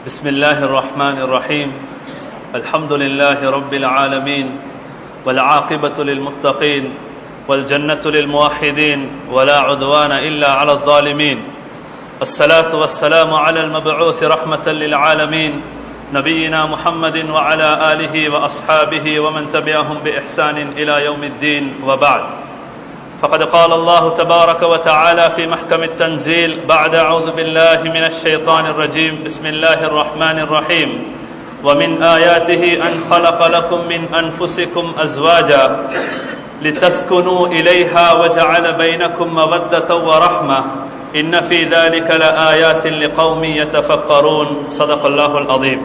بسم الله الرحمن الرحيم الحمد لله رب العالمين والعاقبة للمتقين والجنة للموحدين ولا عدوان إلا على الظالمين الصلاة والسلام على المبعوث رحمة للعالمين نبينا محمد وعلى آله وأصحابه ومن تبعهم بإحسان إلى يوم الدين وبعد فقد قال الله تبارك وتعالى في محكم التنزيل بعد أعوذ بالله من الشيطان الرجيم بسم الله الرحمن الرحيم ومن آياته أن خلق لكم من أنفسكم أزواجا لتسكنوا إليها وجعل بينكم مودة ورحمة إن في ذلك لآيات لقوم يتفكرون صدق الله العظيم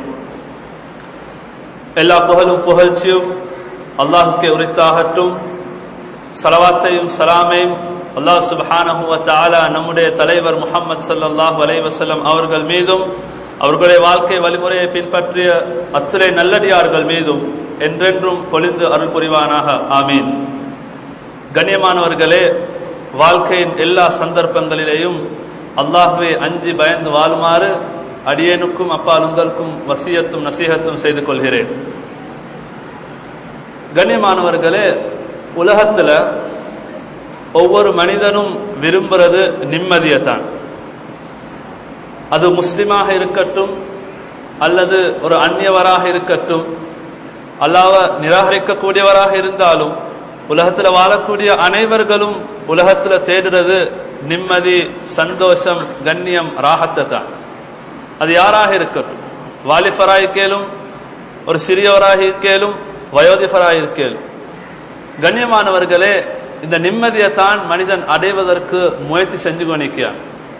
எல்லா புகழும் புகழ்ச்சியும் அல்லாஹுக்கே உரித்தாகட்டும் சலவாத்தையும் சலாமையும் அல்லாஹ் சுபஹானஹு வ தஆலா நம்முடைய தலைவர் முஹம்மது ஸல்லல்லாஹு அலைஹி வஸல்லம் அவர்கள் மீதும் அவர்களுடைய வாழ்க்கை வழிமுறையை பின்பற்றிய அத்தனை நல்லடியார்கள் மீதும் என்றென்றும் பொழிந்து அருள் புரிவானாக ஆமீன் கண்ணியமானவர்களே வாழ்க்கையின் எல்லா சந்தர்ப்பங்களிலேயும் அல்லாஹ்வை அஞ்சி பயந்து வாழுமாறு அடியேனுக்கும் அப்பால் உங்களுக்கும் வசியத்தும் நசீகத்தும் செய்து கொள்கிறேன் கண்ணியமானவர்களே உலகத்துல ஒவ்வொரு மனிதனும் விரும்புறது நிம்மதியை தான் அது முஸ்லிமாக இருக்கட்டும் அல்லது ஒரு அந்நியவராக இருக்கட்டும் அல்லாவ நிராகரிக்கக்கூடியவராக இருந்தாலும் உலகத்துல வாழக்கூடிய அனைவர்களும் உலகத்துல தேடுறது நிம்மதி சந்தோஷம் கண்ணியம் ராகத்தை தான் அது யாராக இருக்கட்டும் வாலிபராக இருக்கேலும் ஒரு சிறியவராக இருக்கேலும் வயோதிபராக இருக்கேலும் கண்ணியமானவர்களே இந்த நிம்மதியை தான் மனிதன் அடைவதற்கு முயற்சி செஞ்சு கொண்டிருக்கிறான்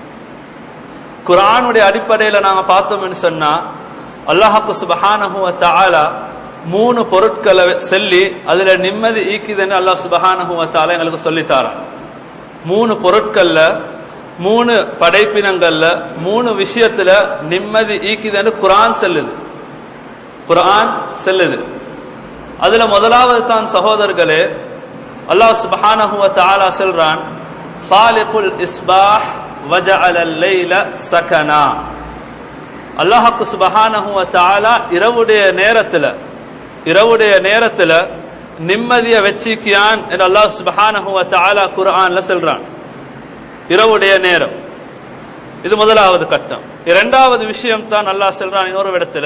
குரானுடைய அடிப்படையில நாங்க பார்த்தோம்னு சொன்னா அல்லாஹாக்கு சுபஹானஹு தஆலா மூணு பொருட்களை சொல்லி அதுல நிம்மதி ஈக்குதுன்னு அல்லாஹ் சுபஹானஹு தஆலா எங்களுக்கு சொல்லித்தாரான் மூணு பொருட்கள்ல மூணு படைப்பினங்கள்ல மூணு விஷயத்துல நிம்மதி ஈக்குதுன்னு குரான் செல்லுது குரான் செல்லுது அதுல முதலாவது தான் சகோதரர்களே அல்லாஹ் சுபஹானஹு வ தஆலா சொல்றான் ஃபாலிகுல் இஸ்பாஹ் வஜஅல லைல சகனா அல்லாஹ்க்கு சுபஹானஹு வ தஆலா இரவுடைய நேரத்துல இரவுடைய நேரத்துல நிம்மதிய வெச்சிக்கியான் என்று அல்லாஹ் சுபஹானஹு வ தஆலா குர்ஆன்ல சொல்றான் இரவுடைய நேரம் இது முதலாவது கட்டம் இரண்டாவது விஷயம் தான் அல்லாஹ் சொல்றான் இன்னொரு இடத்துல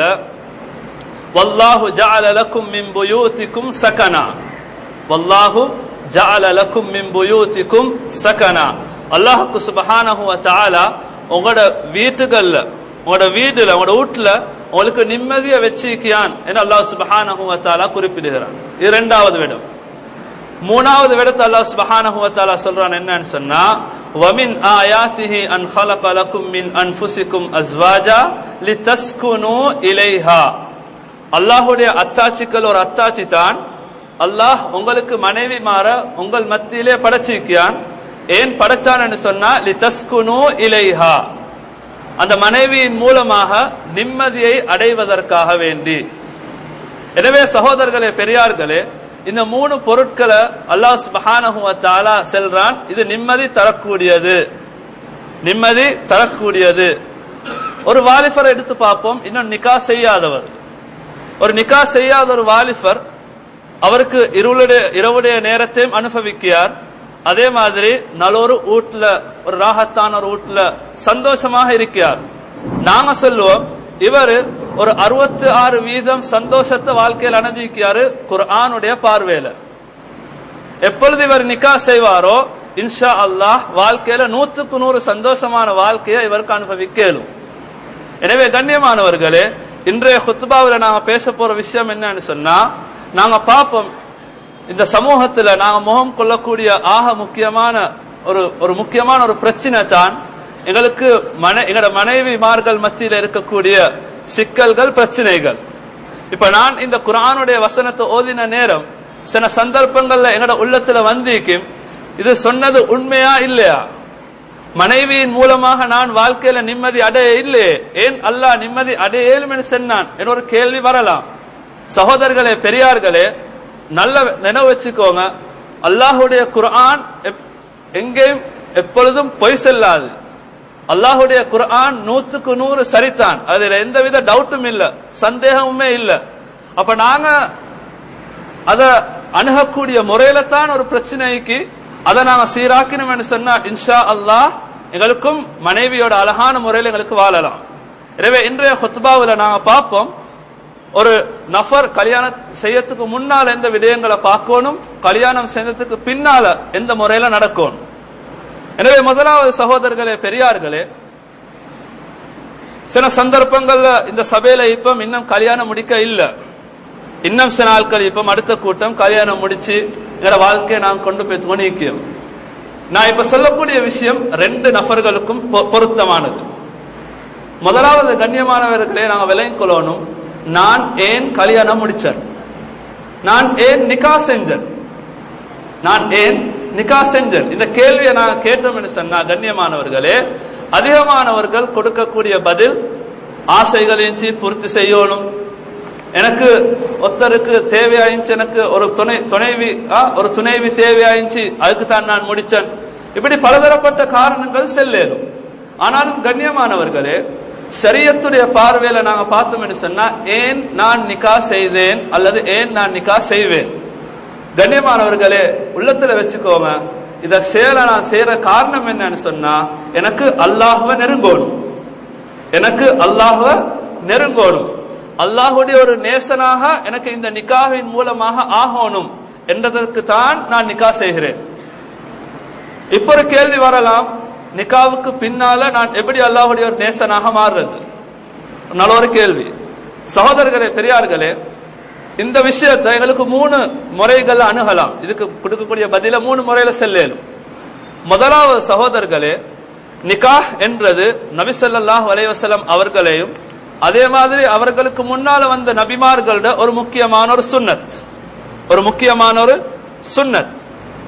வல்லாஹு ஜஅல லக்கும் மின் புயூதிக்கும் சகனா வல்லாஹு ஜஅல லக்கும் மின் புயூதிக்கும் சகனா அல்லாஹ்க்கு சுப்ஹானஹு வ தஆலா உங்களோட வீட்டுகள்ல உங்களோட வீடுல உங்களோட வீட்டுல உங்களுக்கு நிம்மதியை வச்சிருக்கியான் என்று அல்லாஹ் சுப்ஹானஹு வ தஆலா குறிப்பிடுகிறான் இரண்டாவது விடம் மூணாவது விடத்தை அல்லாஹ் சுப்ஹானஹு வ தஆலா சொல்றான் என்னன்னு சொன்னா ومن آياته أن خلق لكم من أنفسكم أزواجا لتسكنوا إليها அல்லாஹுடைய அத்தாட்சிகள் ஒரு அத்தாட்சி தான் அல்லாஹ் உங்களுக்கு மனைவி மாற உங்கள் மத்தியிலே படைச்சிருக்கிறான் ஏன் படைச்சான்னு சொன்னா லி தஸ்குனு இலைஹா அந்த மனைவியின் மூலமாக நிம்மதியை அடைவதற்காக வேண்டி எனவே சகோதரர்களே பெரியார்களே இந்த மூணு பொருட்களை அல்லாஹ் சுபஹானஹு தஆலா செல்றான் இது நிம்மதி தரக்கூடியது நிம்மதி தரக்கூடியது ஒரு வாலிபரை எடுத்து பார்ப்போம் இன்னும் நிக்கா செய்யாதவர் ஒரு நிக்கா செய்யாத ஒரு வாலிபர் அவருக்கு இருளுடைய இரவுடைய நேரத்தையும் அனுபவிக்கிறார் அதே மாதிரி நல்லொரு வீட்டுல ஒரு ராகத்தான ஒரு வீட்டுல சந்தோஷமாக இருக்கிறார் நாங்க சொல்லுவோம் இவர் ஒரு அறுபத்தி ஆறு வீதம் சந்தோஷத்தை வாழ்க்கையில் அனுபவிக்கிறாரு குர்ஆனுடைய பார்வையில எப்பொழுது இவர் நிக்கா செய்வாரோ இன்ஷா அல்லாஹ் வாழ்க்கையில நூத்துக்கு நூறு சந்தோஷமான வாழ்க்கையை இவருக்கு அனுபவிக்கலும் எனவே கண்ணியமானவர்களே இன்றைய குத்துபாவில் நாங்க பேச போற விஷயம் என்னன்னு சொன்னா நாங்க பார்ப்போம் இந்த சமூகத்துல நாங்க முகம் கொள்ளக்கூடிய ஆக முக்கியமான ஒரு ஒரு முக்கியமான ஒரு பிரச்சனை தான் எங்களுக்கு மன எங்களோட மனைவிமார்கள் மத்தியில் இருக்கக்கூடிய சிக்கல்கள் பிரச்சனைகள் இப்ப நான் இந்த குரானுடைய வசனத்தை ஓதின நேரம் சில சந்தர்ப்பங்கள்ல எங்களோட உள்ளத்துல வந்திக்கும் இது சொன்னது உண்மையா இல்லையா மனைவியின் மூலமாக நான் வாழ்க்கையில நிம்மதி அடைய இல்லையே ஏன் அல்லாஹ் நிம்மதி அடையலும் என்று சொன்னான் என்ற ஒரு கேள்வி வரலாம் சகோதரர்களே பெரியார்களே நல்ல நினைவு வச்சுக்கோங்க அல்லாஹுடைய குர்ஆன் எங்கேயும் எப்பொழுதும் பொய் செல்லாது அல்லாஹுடைய குர்ஆன் நூத்துக்கு நூறு சரிதான் அதுல எந்தவித டவுட்டும் இல்ல சந்தேகமுமே இல்ல அப்ப நாங்க அத அணுகக்கூடிய முறையில தான் ஒரு பிரச்சனைக்கு அதை நாங்க சீராக்கணும்னு சொன்னா இன்ஷா அல்லாஹ் எங்களுக்கும் மனைவியோட அழகான முறையில் எங்களுக்கு வாழலாம் எனவே இன்றைய ஹுத்பாவில் நாங்க பார்ப்போம் ஒரு நபர் கல்யாணம் செய்யறதுக்கு முன்னால எந்த விடயங்களை பார்க்கணும் கல்யாணம் செய்யறதுக்கு பின்னால எந்த முறையில நடக்கணும் எனவே முதலாவது சகோதரர்களே பெரியார்களே சில சந்தர்ப்பங்கள்ல இந்த சபையில இப்ப இன்னும் கல்யாணம் முடிக்க இல்ல இன்னும் சில நாட்கள் இப்ப அடுத்த கூட்டம் கல்யாணம் முடிச்சு எங்களோட வாழ்க்கையை நாம் கொண்டு போய் துணிக்கிறோம் நான் இப்ப சொல்லக்கூடிய விஷயம் ரெண்டு நபர்களுக்கும் பொ- பொருத்தமானது முதலாவது கண்ணியமானவர்களே நாங்க விலையும் கொள்ளணும் நான் ஏன் கல்யாணம் முடிச்சேன் நான் ஏன் நிக்கா செஞ்சேன் நான் ஏன் நிக்கா செஞ்சேன் இந்த கேள்வியை நான் கேட்டோம் என்று சொன்னா கண்ணியமானவர்களே அதிகமானவர்கள் கொடுக்கக்கூடிய பதில் ஆசைகளையும் பூர்த்தி செய்யணும் எனக்கு ஒருத்தருக்கு தேவையாயிச்சு எனக்கு ஒரு துணை துணைவி ஆ, ஒரு துணைவி தேவையாயிச்சு அதுக்கு தான் நான் முடிச்சேன் இப்படி பலதரப்பட்ட காரணங்கள் செல்லேனும் ஆனாலும் கண்ணியமானவர்களே ஷரியத்துடைய பார்வையில நாங்க பார்த்தோம்னு சொன்னா ஏன் நான் நிக்கா செய்தேன் அல்லது ஏன் நான் நிக்கா செய்வேன் கண்ணியமானவர்களே உள்ளத்துல வச்சுக்கோங்க இத சேர நான் செய்யற காரணம் என்னன்னு சொன்னா எனக்கு அல்லாஹ்வை நெருங்கோணும் எனக்கு அல்லாஹ்வை நெருங்கோணும் அல்லாஹ்வுடைய ஒரு நேசனாக எனக்கு இந்த நிக்காவின் மூலமாக ஆகணும் என்றதற்கு தான் நான் நிக்கா செய்கிறேன் இப்ப ஒரு கேள்வி வரலாம் நிக்காவுக்கு பின்னால நான் எப்படி அல்லாஹ்வுடைய ஒரு நேசனாக மாறுறது நல்ல ஒரு கேள்வி சகோதரர்களே பெரியார்களே இந்த விஷயத்தை எங்களுக்கு மூணு முறைகள் அணுகலாம் இதுக்கு கொடுக்கக்கூடிய பதில மூணு முறையில செல்லும் முதலாவது சகோதரர்களே நிகாஹ் என்றது நபி ஸல்லல்லாஹு அலைஹி வஸல்லம் அவர்களையும் அதே மாதிரி அவர்களுக்கு முன்னால வந்த நபிமார்களோட ஒரு முக்கியமான ஒரு சுன்னத் ஒரு முக்கியமான ஒரு சுன்னத்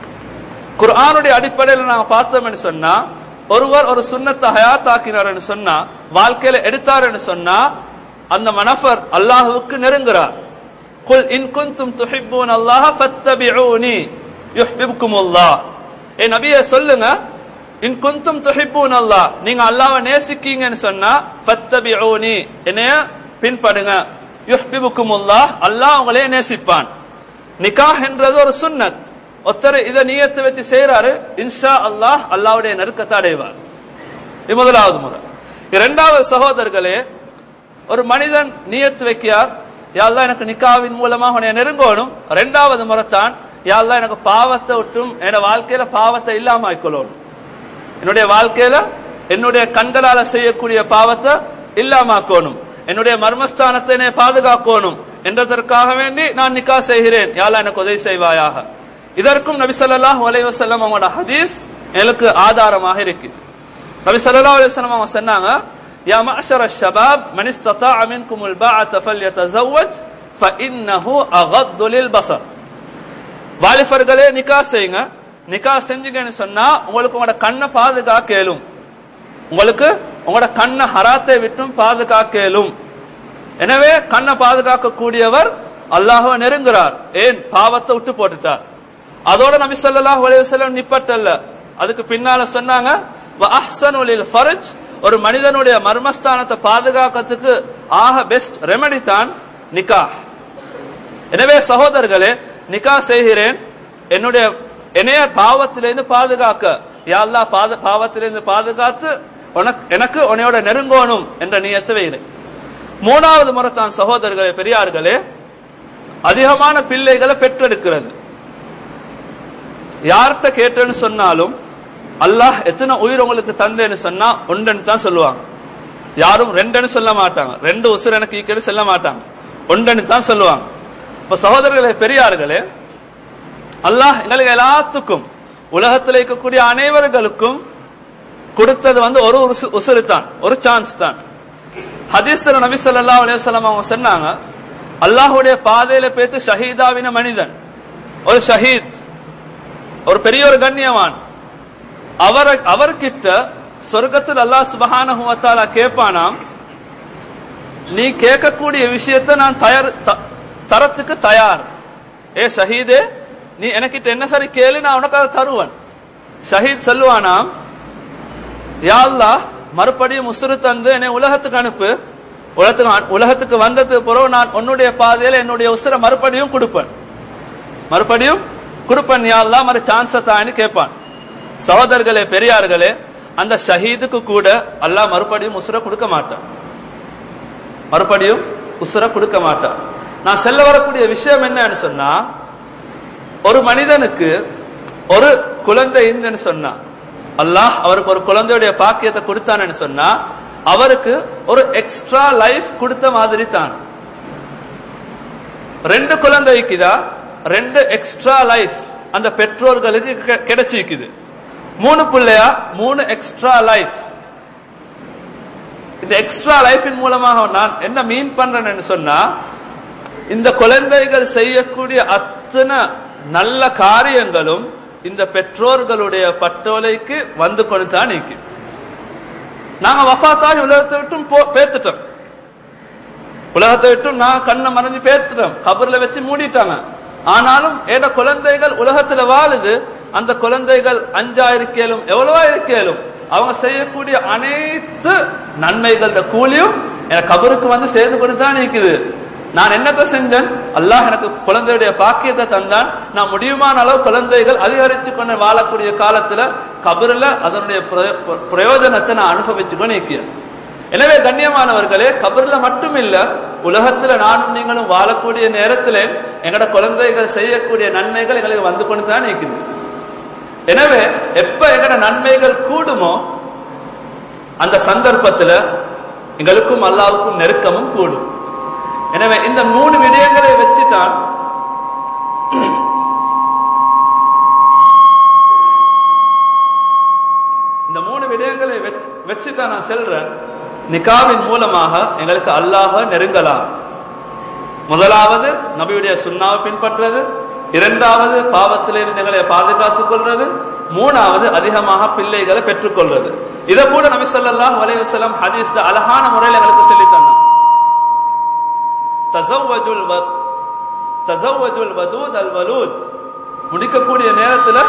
குர்ஆனுடைய அடிப்படையில் நாங்க பார்த்தோம்னு சொன்னா ஒருவர் ஒரு சுன்னத்தை ஹயாத்தாக்கினார்னு சொன்னா வாழ்க்கையில எடுத்தாருன்னு சொன்னா அந்த மனஃபர் அல்லாஹுவுக்கு நெருங்குறார் குல் இன் குன்தும் துஹிப்பூன் அல்லாஹ ஃபத்தபிஊனி யுஹ்பிப்குமுல்லாஹ் ஏ நபியே சொல்லுங்க இன் குன்தும் துஹிப்பூன் அல்லாஹ் நீங்க அல்லாஹ்வை நேசிக்கீங்கன்னு சொன்னா ஃபத்தபிஊனி என்னைய பின்படுங்க யுஹ்பிபுக்குமுல்லாஹ் அல்லாஹ் உங்களே நேசிப்பான் நிக்காஹ் என்றது ஒரு சுன்னத் ஒருத்தர் இதை நியத்தை வச்சு செய்யறாரு இன்ஷா அல்லாஹ் அல்லாஹ்வுடைய நெருக்கத்தை அடைவார் இது முதலாவது முறை இரண்டாவது சகோதரர்களே ஒரு மனிதன் நியத்து வைக்கிறார் யாழ்லா எனக்கு நிக்காவின் மூலமாக உன்னை நெருங்கணும் இரண்டாவது முறைத்தான் யாழ்லா எனக்கு பாவத்தை விட்டும் என்னோட வாழ்க்கையில பாவத்தை இல்லாம ஆக்கணும் என்னுடைய வாழ்க்கையில என்னுடைய கண்களால செய்யக்கூடிய பாவத்தை இல்லாமக்கணும் என்னுடைய மர்மஸ்தானத்தை என்னை பாதுகாக்கணும் என்றதற்காக வேண்டி நான் நிக்கா செய்கிறேன் யாழ்லா எனக்கு உதவி செய்வாயாக இதற்கும் நபி ஸல்லல்லாஹு அலைஹி வஸல்லம் அவங்களோட ஹதீஸ் எனக்கு ஆதாரமாக இருக்கு நபி ஸல்லல்லாஹு அலைஹி வஸல்லம் அவங்க சொன்னாங்க யா மஅஷர الشباب من استطاع منكم الباعة فليتزوج فإنه أغض للبصر வாலிபர்களே நிக்கா செய்யுங்க நிக்கா செஞ்சீங்கன்னு சொன்னா உங்களுக்கு உங்களோட கண்ணை பாதுகாக்க இயலும் உங்களுக்கு உங்களோட கண்ணை ஹராத்தை விட்டும் பாதுகாக்க இயலும் எனவே கண்ணை பாதுகாக்க கூடியவர் அல்லாஹ்வை நெருங்குறார் ஏன் பாவத்தை விட்டு போட்டுட்டார் அதோட நபி ஸல்லல்லாஹு அலைஹி வஸல்லம் நிப்பட்டல்ல அதுக்கு பின்னால சொன்னாங்க வ அஹ்ஸனு லில் ஃபர்ஜ் ஒரு மனிதனுடைய மர்மஸ்தானத்தை பாதுகாக்கிறதுக்கு ஆக பெஸ்ட் ரெமெடி தான் நிக்காஹ் எனவே சகோதரர்களே நிக்கா செய்கிறேன் என்னுடைய என்னைய பாவத்திலிருந்து பாதுகாக்க யா அல்லாஹ் பாத பாவத்திலிருந்து பாதுகாத்து உனக்கு எனக்கு உன்னையோட நெருங்கோணும் என்ற நியத்தை வைகிறேன் மூணாவது முறை தான் சகோதரர்களே பெரியார்களே அதிகமான பிள்ளைகளை பெற்றெடுக்கிறது யார்கிட்ட கேட்டேன்னு சொன்னாலும் அல்லாஹ் எத்தனை உயிர் உங்களுக்கு தந்தேன்னு சொன்னா ஒன்றுன்னு தான் சொல்லுவாங்க யாரும் ரெண்டுன்னு சொல்ல மாட்டாங்க ரெண்டு உசுர் எனக்கு ஈக்கன்னு சொல்ல மாட்டாங்க ஒன்றுன்னு தான் சொல்லுவாங்க இப்ப சகோதரர்களே பெரியார்களே அல்லாஹ் எங்களுக்கு எல்லாத்துக்கும் உலகத்தில் இருக்கக்கூடிய அனைவர்களுக்கும் கொடுத்தது வந்து ஒரு உசு- உசுரு தான் ஒரு சான்ஸ் தான் ஹதீஸ்ல நபி ஸல்லல்லாஹு அலைஹி வஸல்லம் அவங்க சொன்னாங்க அல்லாஹ்வுடைய பாதையில பேத்து ஷஹீதாவின மனிதன் ஒரு ஷஹீத் ஒரு பெரிய ஒரு கண்ணியவான் அவர் அவர்கிட்ட சொர்க்கத்தில் அல்லாஹ் சுபஹானஹு வ தஆலா கேட்பானாம் நீ கேட்கக்கூடிய விஷயத்தை நான் தயார் த- தரத்துக்கு தயார் ஏ ஷஹீதே நீ எனக்கிட்ட என்ன சரி கேளு நான் உனக்கு அதை தருவன் ஷஹீத் சொல்லுவானாம் யா அல்லாஹ் மறுபடியும் உசுறு தந்து என்னை உலகத்துக்கு அனுப்பு உலகத்துக்கு உலகத்துக்கு வந்ததுக்கு பிறகு நான் உன்னுடைய பாதையில என்னுடைய உசுரை மறுபடியும் கொடுப்பேன் மறுபடியும் கொடுப்பேன் யாழ்லா மறு சான்ஸ தான்னு கேட்பான் சகோதரர்களே பெரியார்களே அந்த ஷஹீதுக்கு கூட அல்லாஹ் மறுபடியும் உசுரை கொடுக்க மாட்டான் மறுபடியும் உசுரை கொடுக்க மாட்டான் நான் செல்ல வரக்கூடிய விஷயம் என்னன்னு சொன்னா ஒரு மனிதனுக்கு ஒரு குழந்தை இருந்துன்னு சொன்னா அல்லாஹ் அவருக்கு ஒரு குழந்தையுடைய பாக்கியத்தை கொடுத்தான்னு சொன்னா அவருக்கு ஒரு எக்ஸ்ட்ரா லைஃப் கொடுத்த மாதிரி தான் ரெண்டு குழந்தைக்குதா ரெண்டு எக்ஸ்ட்ரா லைஃப் அந்த பெற்றோர்களுக்கு கெ- கிடைச்சிருக்குது மூணு பிள்ளையா மூணு எக்ஸ்ட்ரா லைஃப் இந்த எக்ஸ்ட்ரா லைஃபின் மூலமாக நான் என்ன மீன் பண்றேன்னு சொன்னா இந்த குழந்தைகள் செய்யக்கூடிய அத்தனை நல்ல காரியங்களும் இந்த பெற்றோர்களுடைய பட்டோலைக்கு வந்து கொண்டுதான் நீக்கு நாங்க வஃபாத்தாகி உலகத்தை விட்டும் போ- பேத்துட்டோம் உலகத்தை விட்டும் நான் கண்ணை மறைஞ்சு பேத்துட்டோம் கபர்ல வச்சு மூடிட்டாங்க ஆனாலும் ஏட குழந்தைகள் உலகத்துல வாழுது அந்த குழந்தைகள் அஞ்சா இருக்கேலும் எவ்வளவா இருக்கேலும் அவங்க செய்யக்கூடிய அனைத்து நன்மைகளோட கூலியும் எனக்கு கபருக்கு வந்து சேர்ந்து கொண்டு தான் இருக்குது நான் என்னத்தை செஞ்சேன் அல்லாஹ் எனக்கு குழந்தையுடைய பாக்கியத்தை தந்தான் நான் முடியுமான அளவு குழந்தைகள் அதிகரிச்சு கொண்டு வாழக்கூடிய காலத்துல கபருல அதனுடைய பிரயோ- பிரயோஜனத்தை நான் அனுபவிச்சுக்கொண்டு இருக்கிறேன் எனவே கண்ணியமானவர்களே கபர்ல மட்டும் இல்ல உலகத்துல நானும் நீங்களும் வாழக்கூடிய நேரத்திலே எங்கட குழந்தைகள் செய்யக்கூடிய நன்மைகள் எங்களுக்கு வந்து கொண்டு தான் இருக்குது எனவே எப்ப எங்கட நன்மைகள் கூடுமோ அந்த சந்தர்ப்பத்துல எங்களுக்கும் அல்லாவுக்கும் நெருக்கமும் கூடும் எனவே இந்த மூணு விடயங்களை வச்சுதான் இந்த மூணு விடயங்களை வச்சுதான் நான் செல்றேன் நிகாவின் மூலமாக எங்களுக்கு அல்லாஹ நெருங்கலாம் முதலாவது நபியுடைய சுண்ணாவை பின்பற்றுறது இரண்டாவது பாவத்திலிருந்து எங்களை பாதுகாத்துக் கொள்றது மூணாவது அதிகமாக பிள்ளைகளை பெற்றுக்கொள்றது இதை கூட நபி ஸல்லல்லாஹு அலைஹி வஸல்லம் ஹதீஸ்ல அழகான முறையில் எங்களுக்கு சொல்லி தந்தாங்க தஸவ்வஜுல் வ தஸவ்வஜுல் வதூத் அல் வலூத் முடிக்கக்கூடிய நேரத்துல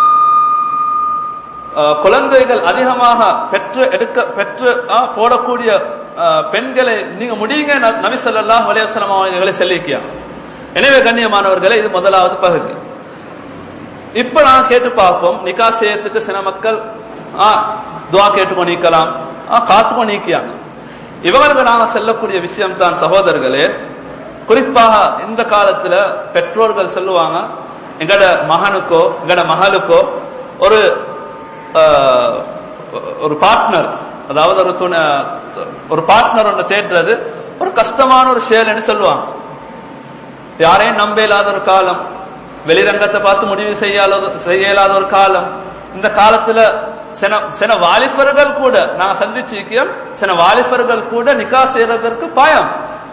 அஹ், குழந்தைகள் அதிகமாக பெற்று எடுக்க பெற்று அஹ், போடக்கூடிய அஹ், பெண்களை நீங்க முடியுங்க ந- நபி ஸல்லல்லாஹு அலைஹி வஸல்லம் அவர்களை சொல்லிக்கியா எனவே கண்ணியமானவர்களே இது முதலாவது பகுதி இப்ப நான் கேட்டு பார்ப்போம் நிக்கா செய்யறதுக்கு சில மக்கள் ஆ துவா கேட்டு நீக்கலாம் ஆ காத்து கொண்டிருக்கிறாங்க இவங்களுக்கு நாங்க செல்லக்கூடிய விஷயம் தான் சகோதரர்களே குறிப்பாக இந்த காலத்துல பெற்றோர்கள் சொல்லுவாங்க எங்கட மகனுக்கோ எங்கட மகளுக்கோ ஒரு ஆஹ், ஒரு பார்ட்னர் அதாவது ஒரு துணை ஒரு பார்ட்னர் ஒன்று தேடுறது ஒரு கஷ்டமான ஒரு செயல்னு சொல்லுவாங்க யாரையும் நம்ப இயலாத ஒரு காலம் வெளிரங்கத்தை பார்த்து முடிவு செய்யாத செய்ய இயலாத ஒரு காலம் இந்த காலத்துல சில சில வாலிபர்கள் கூட நாங்க சந்திச்சிருக்கிறோம் சில வாலிபர்கள் கூட நிக்கா செய்யறதற்கு பயம்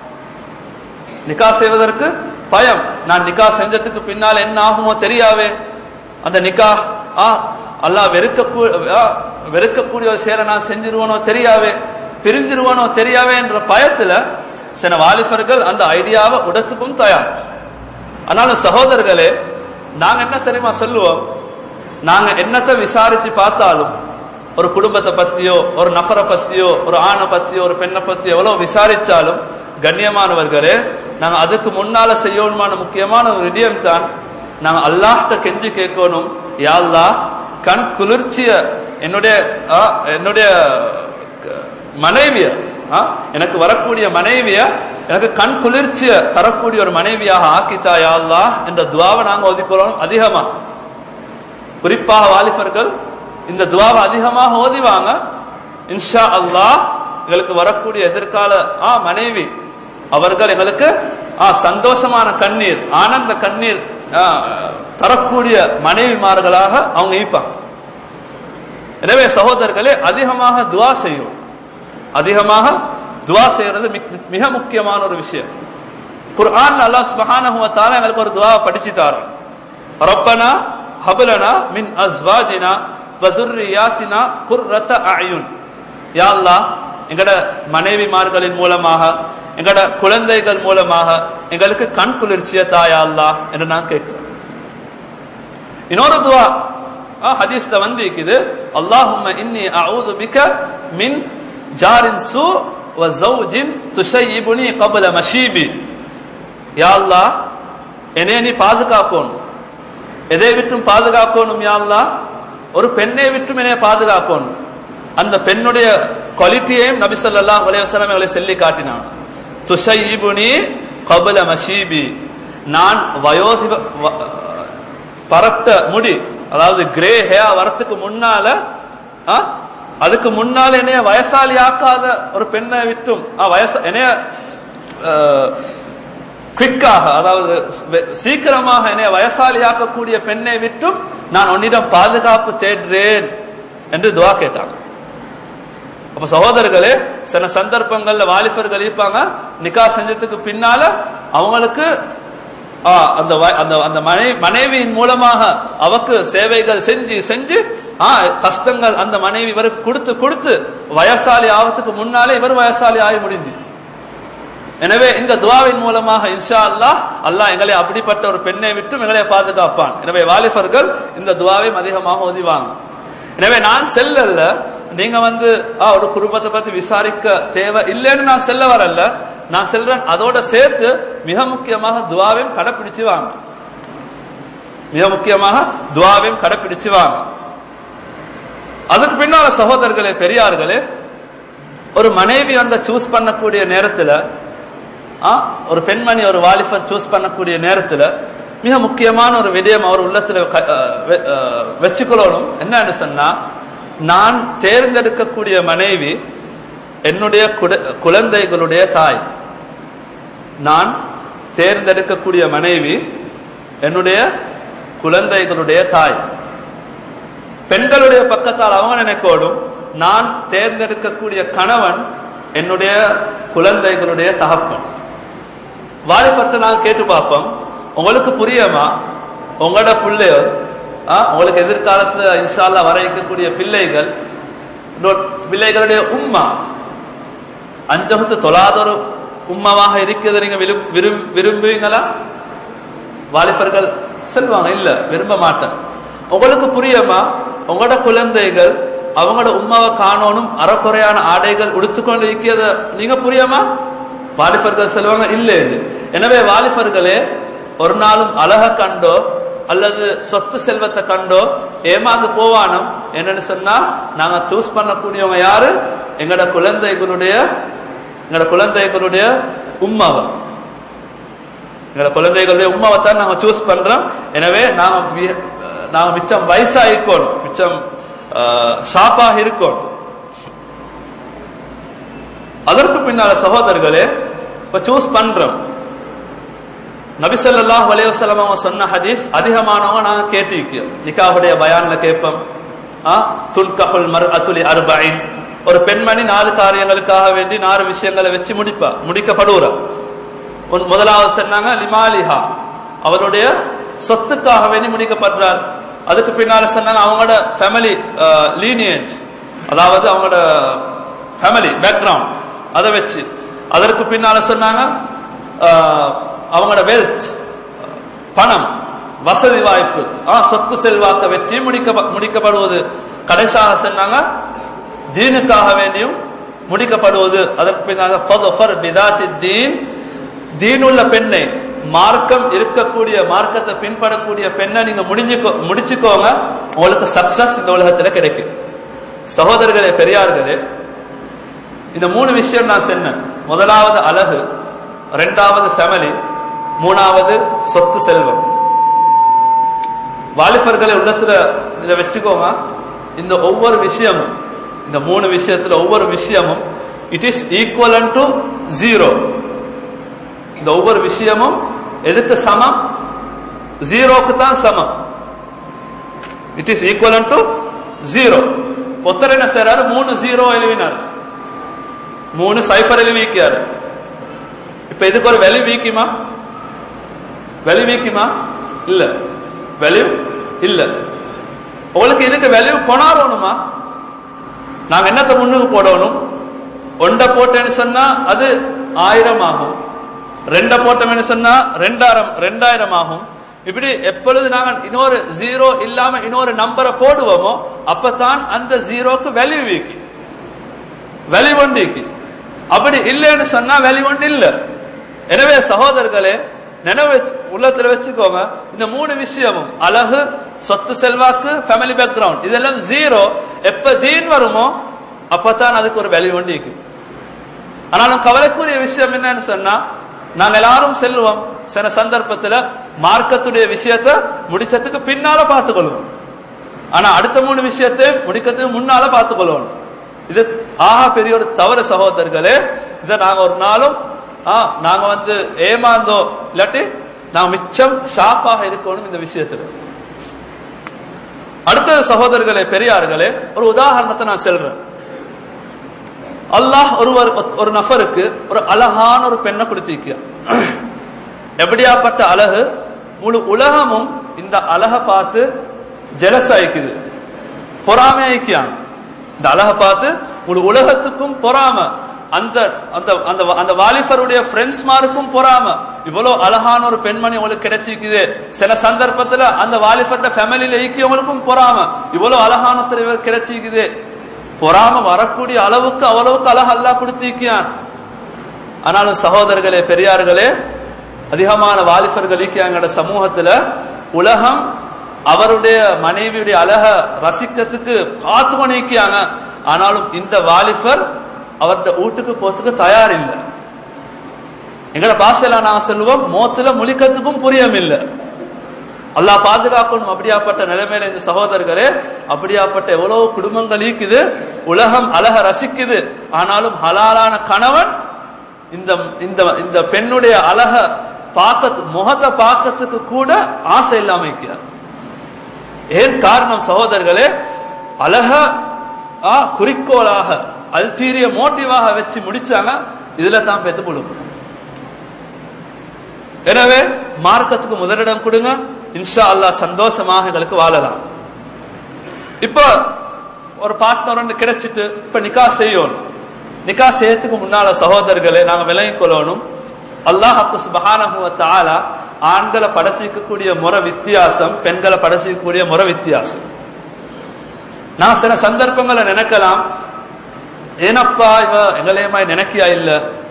நிக்கா செய்வதற்கு பயம் நான் நிக்கா செஞ்சதுக்கு பின்னால் என்ன ஆகுமோ தெரியாவே அந்த நிக்கா ஆ அல்லாஹ் வெறுக்க வெறுக்கக்கூடிய ஒரு சேர நான் செஞ்சிருவனோ தெரியாவே பிரிஞ்சிருவனோ தெரியாவே என்ற பயத்துல சில வாலிபர்கள் அந்த ஐடியாவை உடத்துக்கும் தயார் ஆனாலும் சகோதரர்களே நாங்க என்ன சரிமா சொல்லுவோம் நாங்க என்னத்தை விசாரிச்சு பார்த்தாலும் ஒரு குடும்பத்தை பத்தியோ ஒரு நபரை பத்தியோ ஒரு ஆணை பத்தியோ ஒரு பெண்ணை பத்தியோ எவ்வளவு விசாரிச்சாலும் கண்ணியமானவர்களே நாங்க அதுக்கு முன்னால செய்யணுமான முக்கியமான ஒரு விடயம் தான் நாங்க அல்லாஹ்ட்ட கெஞ்சி கேட்கணும் யா அல்லாஹ் கண் குளிர்ச்சிய என்னுடைய ஆ, என்னுடைய மனைவிய ஆ, எனக்கு வரக்கூடிய மனைவிய எனக்கு கண் குளிர்ச்சிய தரக்கூடிய ஒரு மனைவியாக ஆக்கித்தா யா அல்லாஹ் என்ற துவாவை நாங்க ஒதுக்கிறோம் அதிகமா குறிப்பாக வாலிபர்கள் இந்த துவாவை அதிகமாக ஓதிவாங்க இன்ஷா அல்லாஹ் எங்களுக்கு வரக்கூடிய எதிர்கால ஆ மனைவி அவர்கள் எங்களுக்கு ஆ சந்தோஷமான கண்ணீர் ஆனந்த கண்ணீர் ஆ, தரக்கூடிய மனைவிமார்களாக அவங்க இருப்பாங்க எனவே சகோதரர்களே அதிகமாக துவா செய்யும் அதிகமாக துவா செய்யறது மிக்- மிக முக்கியமான ஒரு விஷயம் குர்ஆன் அல்லாஹ் சுப்ஹானஹு வ தஆலா எங்களுக்கு ஒரு துவா படிச்சு தாரோம் ரப்பனா ஹப்லனா மின் அஸ்வாஜினா வ ذُرِّيَّاتِنَا قُرَّةَ அயுன் யா அல்லாஹ் எங்கட மனைவிமார்களின் மூலமாக எங்கட குழந்தைகள் மூலமாக எங்களுக்கு கண் குளிர்ச்சிய தாயா அல்லாஹ் என்று நான் கேட்கிறேன் இன்னொரு துவா ஹதீஸ்ல வந்து இருக்குது அல்லாஹும்ம இன்னி அஊது பிக மின் ஜாரின் சூ வ ஜௌஜின் துஷையிபுனி கபல மஷீபி யா அல்லாஹ் என்னைய நீ பாதுகாக்கணும் எதை விட்டும் பாதுகாக்கணும் யா அல்லாஹ் ஒரு பெண்ணை விட்டும் என்னைய பாதுகாக்கணும் அந்த பெண்ணுடைய குவாலிட்டியையும் நபி ஸல்லல்லாஹு அலைஹி வஸல்லம் அவர்களை சொல்லி காட்டினான் துஷையிபுனி கபல மஷீபி நான் வயோசிப வ- பரட்ட முடி அதாவது கிரே ஹேர் வரத்துக்கு முன்னால ஆ, அதுக்கு முன்னால என்னைய வயசாலி ஆக்காத ஒரு பெண்ணை விட்டும் ஆ, வயச என்னைய குவிக்காக அதாவது வெ- சீக்கிரமாக என்னை வயசாலி ஆக்கக்கூடிய பெண்ணை விட்டும் நான் உன்னிடம் பாதுகாப்பு தேடுறேன் என்று துவா கேட்டாங்க அப்ப சகோதரர்களே சில சந்தர்ப்பங்கள்ல வாலிபர்கள் இருப்பாங்க நிக்கா செஞ்சதுக்கு பின்னால அவங்களுக்கு ஆ, அந்த வ- அந்த அந்த மனை மனைவியின் மூலமாக அவக்கு சேவைகள் செஞ்சு செஞ்சு ஆ கஷ்டங்கள் அந்த மனைவி இவருக்கு கொடுத்து கொடுத்து வயசாலி ஆவதுக்கு முன்னாலே இவர் வயசாலி ஆகி முடிஞ்சு எனவே இந்த துவாவின் மூலமாக இன்ஷா அல்லாஹ் அல்லாஹ் எங்களை அப்படிப்பட்ட ஒரு பெண்ணை விட்டும் எங்களை பாதுகாப்பான் எனவே வாலிபர்கள் இந்த துவாவை அதிகமாக ஓதிவாங்க எனவே நான் செல்லல்ல நீங்க வந்து ஆ, ஒரு குடும்பத்தை பத்தி விசாரிக்க தேவை இல்லைன்னு நான் செல்ல வரல நான் செல்றேன் அதோட சேர்த்து மிக முக்கியமாக துவாவையும் கடைப்பிடிச்சு வாங்க மிக முக்கியமாக துவாவையும் கடைப்பிடிச்சு வாங்க அதுக்கு பின்னால சகோதரர்களே பெரியார்களே ஒரு மனைவி அந்த சூஸ் பண்ணக்கூடிய நேரத்துல ஆ, ஒரு பெண்மணி ஒரு வாலிபர் சூஸ் பண்ணக்கூடிய நேரத்துல மிக முக்கியமான ஒரு விடயம் அவர் உள்ளத்துல க- அஹ் வெ- அஹ் வச்சுக்கொள்ளணும் என்னன்னு சொன்னா நான் தேர்ந்தெடுக்கக்கூடிய மனைவி என்னுடைய குட- குழந்தைகளுடைய தாய் நான் தேர்ந்தெடுக்கக்கூடிய மனைவி என்னுடைய குழந்தைகளுடைய தாய் பெண்களுடைய பக்கத்தால் அவங்க நினைக்கோடும் நான் தேர்ந்தெடுக்கக்கூடிய கணவன் என்னுடைய குழந்தைகளுடைய தகப்பன் வாலிபத்தை நான் கேட்டு பார்ப்போம் உங்களுக்கு புரியுமா உங்களோட பிள்ளையோ ஆ, உங்களுக்கு எதிர்காலத்துல இன்ஷால்லா வர இருக்கக்கூடிய பிள்ளைகள் இன்னொரு பிள்ளைகளுடைய உம்மா அஞ்சகத்து தொழாதொரு உம்மவாக இருக்கிறது நீங்க விரும்- விரும்- விரும்புவீங்களா வாலிபர்கள் சொல்லுவாங்க இல்ல விரும்ப மாட்டேன் உங்களுக்கு புரியுமா உங்களோட குழந்தைகள் அவங்களோட உம்மாவை காணோனும் அறக்குறையான ஆடைகள் உடுத்துக்கொண்டு இருக்கிறத நீங்க புரியுமா வாலிபர்கள் சொல்லுவாங்க இல்ல இது எனவே வாலிபர்களே ஒரு நாளும் அழக கண்டோ அல்லது சொத்து செல்வத்தை கண்டோ ஏமாந்து போவானோம் என்னன்னு சொன்னா நாங்க சூஸ் பண்ணக்கூடியவங்க யாரு எங்களோட குழந்தைகளுடைய எங்களோட குழந்தைகளுடைய உம்மாவை எங்களோட குழந்தைகளுடைய உமாவை தான் நாங்க சூஸ் பண்றோம் எனவே நாம வி- நாம மிச்சம் வயசா இருக்கணும் மிச்சம் ஷாப்பாக இருக்கணும் அதற்கு பின்னால சகோதரர்களே இப்ப சூஸ் பண்றோம் நபி ஸல்லல்லாஹு அலைஹி வஸல்லம் அவங்க சொன்ன ஹதீஸ் அதிகமானவங்க நாங்க கேட்டிருக்கோம் நிக்காஹுடைய பயான்ல கேட்போம் ஆ துன்கஹுல் மர்அத்துலி அர்பஇன் ஒரு பெண்மணி நாலு காரியங்களுக்காக வேண்டி நாலு விஷயங்களை வச்சு முடிப்பா முடிக்கப்படுறா உன் முதலாவது சொன்னாங்க லிமாலிஹா அவருடைய சொத்துக்காக வேண்டி முடிக்கப்படுறார் அதுக்கு பின்னால சொன்னாங்க அவங்களோட ஃபேமிலி லீனியேஜ் அதாவது அவங்களோட ஃபேமிலி பேக்ரவுண்ட் அதை வச்சு அதற்கு பின்னால சொன்னாங்க ஆஹ், அவங்களோட வெல்த் பணம் வசதி வாய்ப்பு ஆ, சொத்து செல்வாக்க வச்சு முடிக்க முடிக்கப்படுவது கடைசியாக சொன்னாங்க தீனுக்காக வேண்டியும் முடிக்கப்படுவது அதற்கு பின்னாக ஃபதுஃபர் பிதாத்தி தீன் தீனுள்ள பெண்ணை மார்க்கம் இருக்கக்கூடிய மார்க்கத்தை பின்பற்றக்கூடிய பெண்ணை நீங்க முடிஞ்சுக்கோ முடிச்சுக்கோங்க உங்களுக்கு சக்சஸ் இந்த உலகத்துல கிடைக்கும் சகோதரர்களே பெரியார்களே இந்த மூணு விஷயம் நான் சொன்னேன் முதலாவது அழகு ரெண்டாவது ஃபேமிலி மூணாவது சொத்து செல்வம் வாலிபர்களை உள்ளத்துல இதை வச்சுக்கோங்க இந்த ஒவ்வொரு விஷயமும் இந்த மூணு விஷயத்துல ஒவ்வொரு விஷயமும் it is equal to zero இந்த ஒவ்வொரு விஷயமும் எதுக்கு சமம் ஜீரோக்கு தான் சமம் it is equal to zero ஒத்தர் என்ன செய்யறாரு மூணு ஜீரோ எழுவினார் மூணு சைஃபர் எழுவிக்காரு இப்ப இதுக்கு ஒரு வெளி வீக்குமா வெளி வீக்குமா இல்ல வெளி இல்ல உங்களுக்கு இதுக்கு வெளி கொண்டாடணுமா நாங்க என்னத்தை முன்னுக்கு போடணும் ஒண்ட போட்டேன்னு சொன்னா அது ஆயிரம் ஆகும் ரெண்ட போட்டோம்னு சொன்னா ரெண்டாயிரம் ரெண்டாயிரம் ஆகும் இப்படி எப்பொழுது நாங்க இன்னொரு ஜீரோ இல்லாம இன்னொரு நம்பரை போடுவோமோ அப்பதான் அந்த ஜீரோக்கு வேல்யூ வீக்கி வேல்யூ ஒன்றிக்கு அப்படி இல்லைன்னு சொன்னா வேல்யூ ஒன்று இல்ல எனவே சகோதரர்களே நினைவு வச்சு உள்ளத்துல வச்சுக்கோங்க இந்த மூணு விஷயமும் அழகு சொத்து செல்வாக்கு ஃபேமிலி பேக்ரவுண்ட் இதெல்லாம் ஜீரோ எப்ப தீன் வருமோ அப்பதான் அதுக்கு ஒரு வேல்யூ ஒன்றிக்கு ஆனாலும் கவலைக்குரிய விஷயம் என்னன்னு சொன்னா நாங்க எல்லாரும் செல்லுவோம் சில சந்தர்ப்பத்துல மார்க்கத்துடைய விஷயத்த முடிச்சதுக்கு பின்னால பார்த்துக்கொள்வோம் ஆனா அடுத்த மூணு விஷயத்தை முடிக்கிறதுக்கு முன்னால பார்த்துக்கொள்ளணும் இது ஆஹா பெரிய ஒரு தவறு சகோதரர்களே இதை நாங்க ஒரு நாளும் ஆ, நாங்க வந்து ஏமாந்தோம் இல்லாட்டி நாங்க மிச்சம் ஷாப்பாக இருக்கணும் இந்த விஷயத்துல அடுத்தது சகோதரர்களே பெரியார்களே ஒரு உதாரணத்தை நான் சொல்றேன் அல்லாஹ் ஒருவர் ஒரு நபருக்கு ஒரு அழகான ஒரு பெண்ணை கொடுத்திருக்க எப்படியாப்பட்ட அழகு முழு உலகமும் இந்த அழகை பார்த்து ஜெலஸ் ஆயிக்குது பொறாமை ஆயிக்கியாங்க இந்த அழகை பார்த்து முழு உலகத்துக்கும் பொறாம அந்த அந்த அந்த அந்த வாலிபருடைய ஃப்ரெண்ட்ஸ் மாருக்கும் பொறாம இவ்வளவு அழகான ஒரு பெண்மணி உங்களுக்கு கிடைச்சிருக்குது சில சந்தர்ப்பத்துல அந்த வாலிபர்ட ஃபேமிலியில ஈக்கியவங்களுக்கும் பொறாம இவ்வளவு அழகான தலைவர் கிடைச்சிருக்குது பொறாம வரக்கூடிய அளவுக்கு அவ்வளவுக்கு அழகு அல்லாஹ் கொடுத்திருக்கியான் ஆனாலும் சகோதரர்களே பெரியார்களே அதிகமான வாலிபர்கள் ஈக்கியாங்கட சமூகத்துல உலகம் அவருடைய மனைவியுடைய அழக ரசிக்கிறதுக்கு காத்து கொண்டிருக்கிறாங்க ஆனாலும் இந்த வாலிபர் அவருடைய வீட்டுக்கு போறதுக்கு தயார் இல்லை எங்கட பாசையில நாங்க சொல்லுவோம் மோத்துல முழிக்கிறதுக்கும் புரியம் இல்லை அல்லாஹ் பாதுகாக்கணும் அப்படியாப்பட்ட நிலைமையில இந்த சகோதரர்களே அப்படியாப்பட்ட எவ்வளவு குடும்பங்கள் ஈக்குது உலகம் அழக ரசிக்குது ஆனாலும் ஹலாலான கணவன் இந்த இந்த இந்த பெண்ணுடைய அழக பார்க்க முகத்தை பார்க்கறதுக்கு கூட ஆசை இல்லாம இருக்கிறார் ஏன் காரணம் சகோதரர்களே அழக ஆ, குறிக்கோளாக அல்டீரிய மோட்டிவாக வச்சு முடிச்சாங்க இதுல தான் பெத்து கொடுக்கணும் எனவே மார்க்கத்துக்கு முதலிடம் கொடுங்க இன்ஷா அல்லாஹ் சந்தோஷமாக எங்களுக்கு வாழலாம் இப்ப ஒரு பார்ட்னர் ஒன்று கிடைச்சிட்டு இப்ப நிக்கா செய்யணும் நிக்கா செய்யறதுக்கு முன்னால சகோதரர்களே நாங்க விலகிக் கொள்ளணும் அல்லாஹ் சுபஹானஹு வ தஆலா ஆண்களை படைச்சிக்கக்கூடிய முறை வித்தியாசம் பெண்களை படைச்சிக்கக்கூடிய முறை வித்தியாசம் நான் சில சந்தர்ப்பங்களை நினைக்கலாம் ஏனப்பா இவ எங்களையமாய் நினைக்கியா இல்ல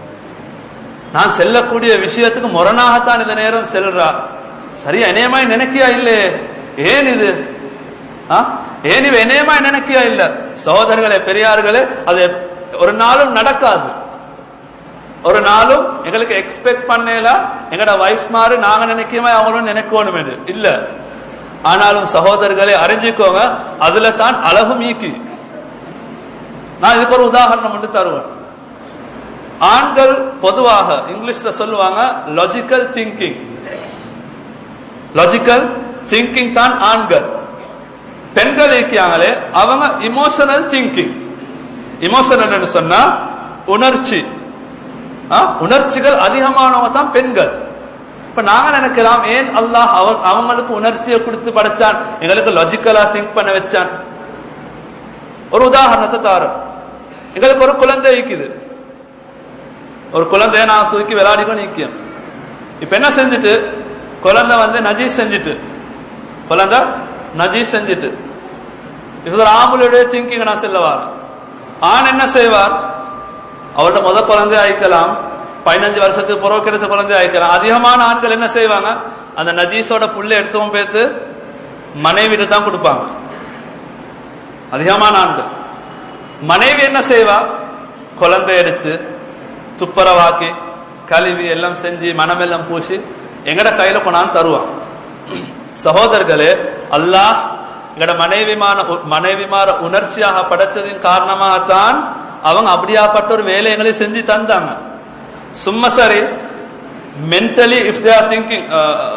நான் செல்லக்கூடிய விஷயத்துக்கு முரணாகத்தான் இந்த நேரம் செல்றா சரியா என்னையமாய் நினைக்கியா இல்லே ஏன் இது ஆ? ஏன் இவ என்னையமாய் நினைக்கியா இல்ல சகோதரர்களே பெரியார்களே அது ஒரு நாளும் நடக்காது ஒரு நாளும் எங்களுக்கு எக்ஸ்பெக்ட் பண்ணல எங்கட வைஃப் மாறு நாங்க நினைக்கிறோமே அவங்களும் நினைக்கணும் என்று இல்ல ஆனாலும் சகோதரர்களை அறிஞ்சுக்கோங்க அதுல தான் அழகும் ஈக்கி நான் இதுக்கு ஒரு உதாரணம் ஒன்று தருவேன் ஆண்கள் பொதுவாக இங்கிலீஷ்ல சொல்லுவாங்க லாஜிக்கல் திங்கிங் லாஜிக்கல் திங்கிங் தான் ஆண்கள் பெண்கள் இருக்காங்களே அவங்க இமோஷனல் திங்கிங் இமோஷனல் சொன்னா உணர்ச்சி ஆ? உணர்ச்சிகள் அதிகமானவங்க தான் பெண்கள் இப்ப நாங்க நினைக்கலாம் ஏன் அல்லாஹ் அவர் அவங்களுக்கு உணர்ச்சியை கொடுத்து படைச்சான் எங்களுக்கு லாஜிக்கலா திங்க் பண்ண வச்சான் ஒரு உதாரணத்தை தாரு எங்களுக்கு ஒரு குழந்தை இருக்குது ஒரு குழந்தைய நான் தூக்கி விளையாடிக்கோ நிற்கும் இப்ப என்ன செஞ்சுட்டு குழந்தை வந்து நஜீஸ் செஞ்சுட்டு குழந்தை நஜீஸ் செஞ்சுட்டு இது ஒரு ஆம்பளுடைய திங்கிங் நான் செல்லவார் ஆண் என்ன செய்வார் அவர்கிட்ட முத குழந்தை அழைக்கலாம் பதினஞ்சு வருஷத்துக்கு புறவு கிடைச்ச குழந்தை அழைக்கலாம் அதிகமான ஆண்கள் என்ன செய்வாங்க அந்த நஜீஸோட புள்ள எடுத்துவும் பேத்து மனைவிட்டு தான் கொடுப்பாங்க அதிகமான ஆண்கள் மனைவி என்ன செய்வா குழந்தை எடுத்து துப்புரவாக்கி கழுவி எல்லாம் செஞ்சு மனமெல்லாம் பூசி எங்கட கையில கொண்டாந்து தருவான் சகோதரர்களே அல்லாஹ் எங்கட மனைவிமான மனைவிமார உணர்ச்சியாக படைச்சதின் காரணமாகத்தான் அவங்க அப்படியாப்பட்ட ஒரு வேலை எங்களை செஞ்சு தந்தாங்க சும்மா சரி mentally if they are thinking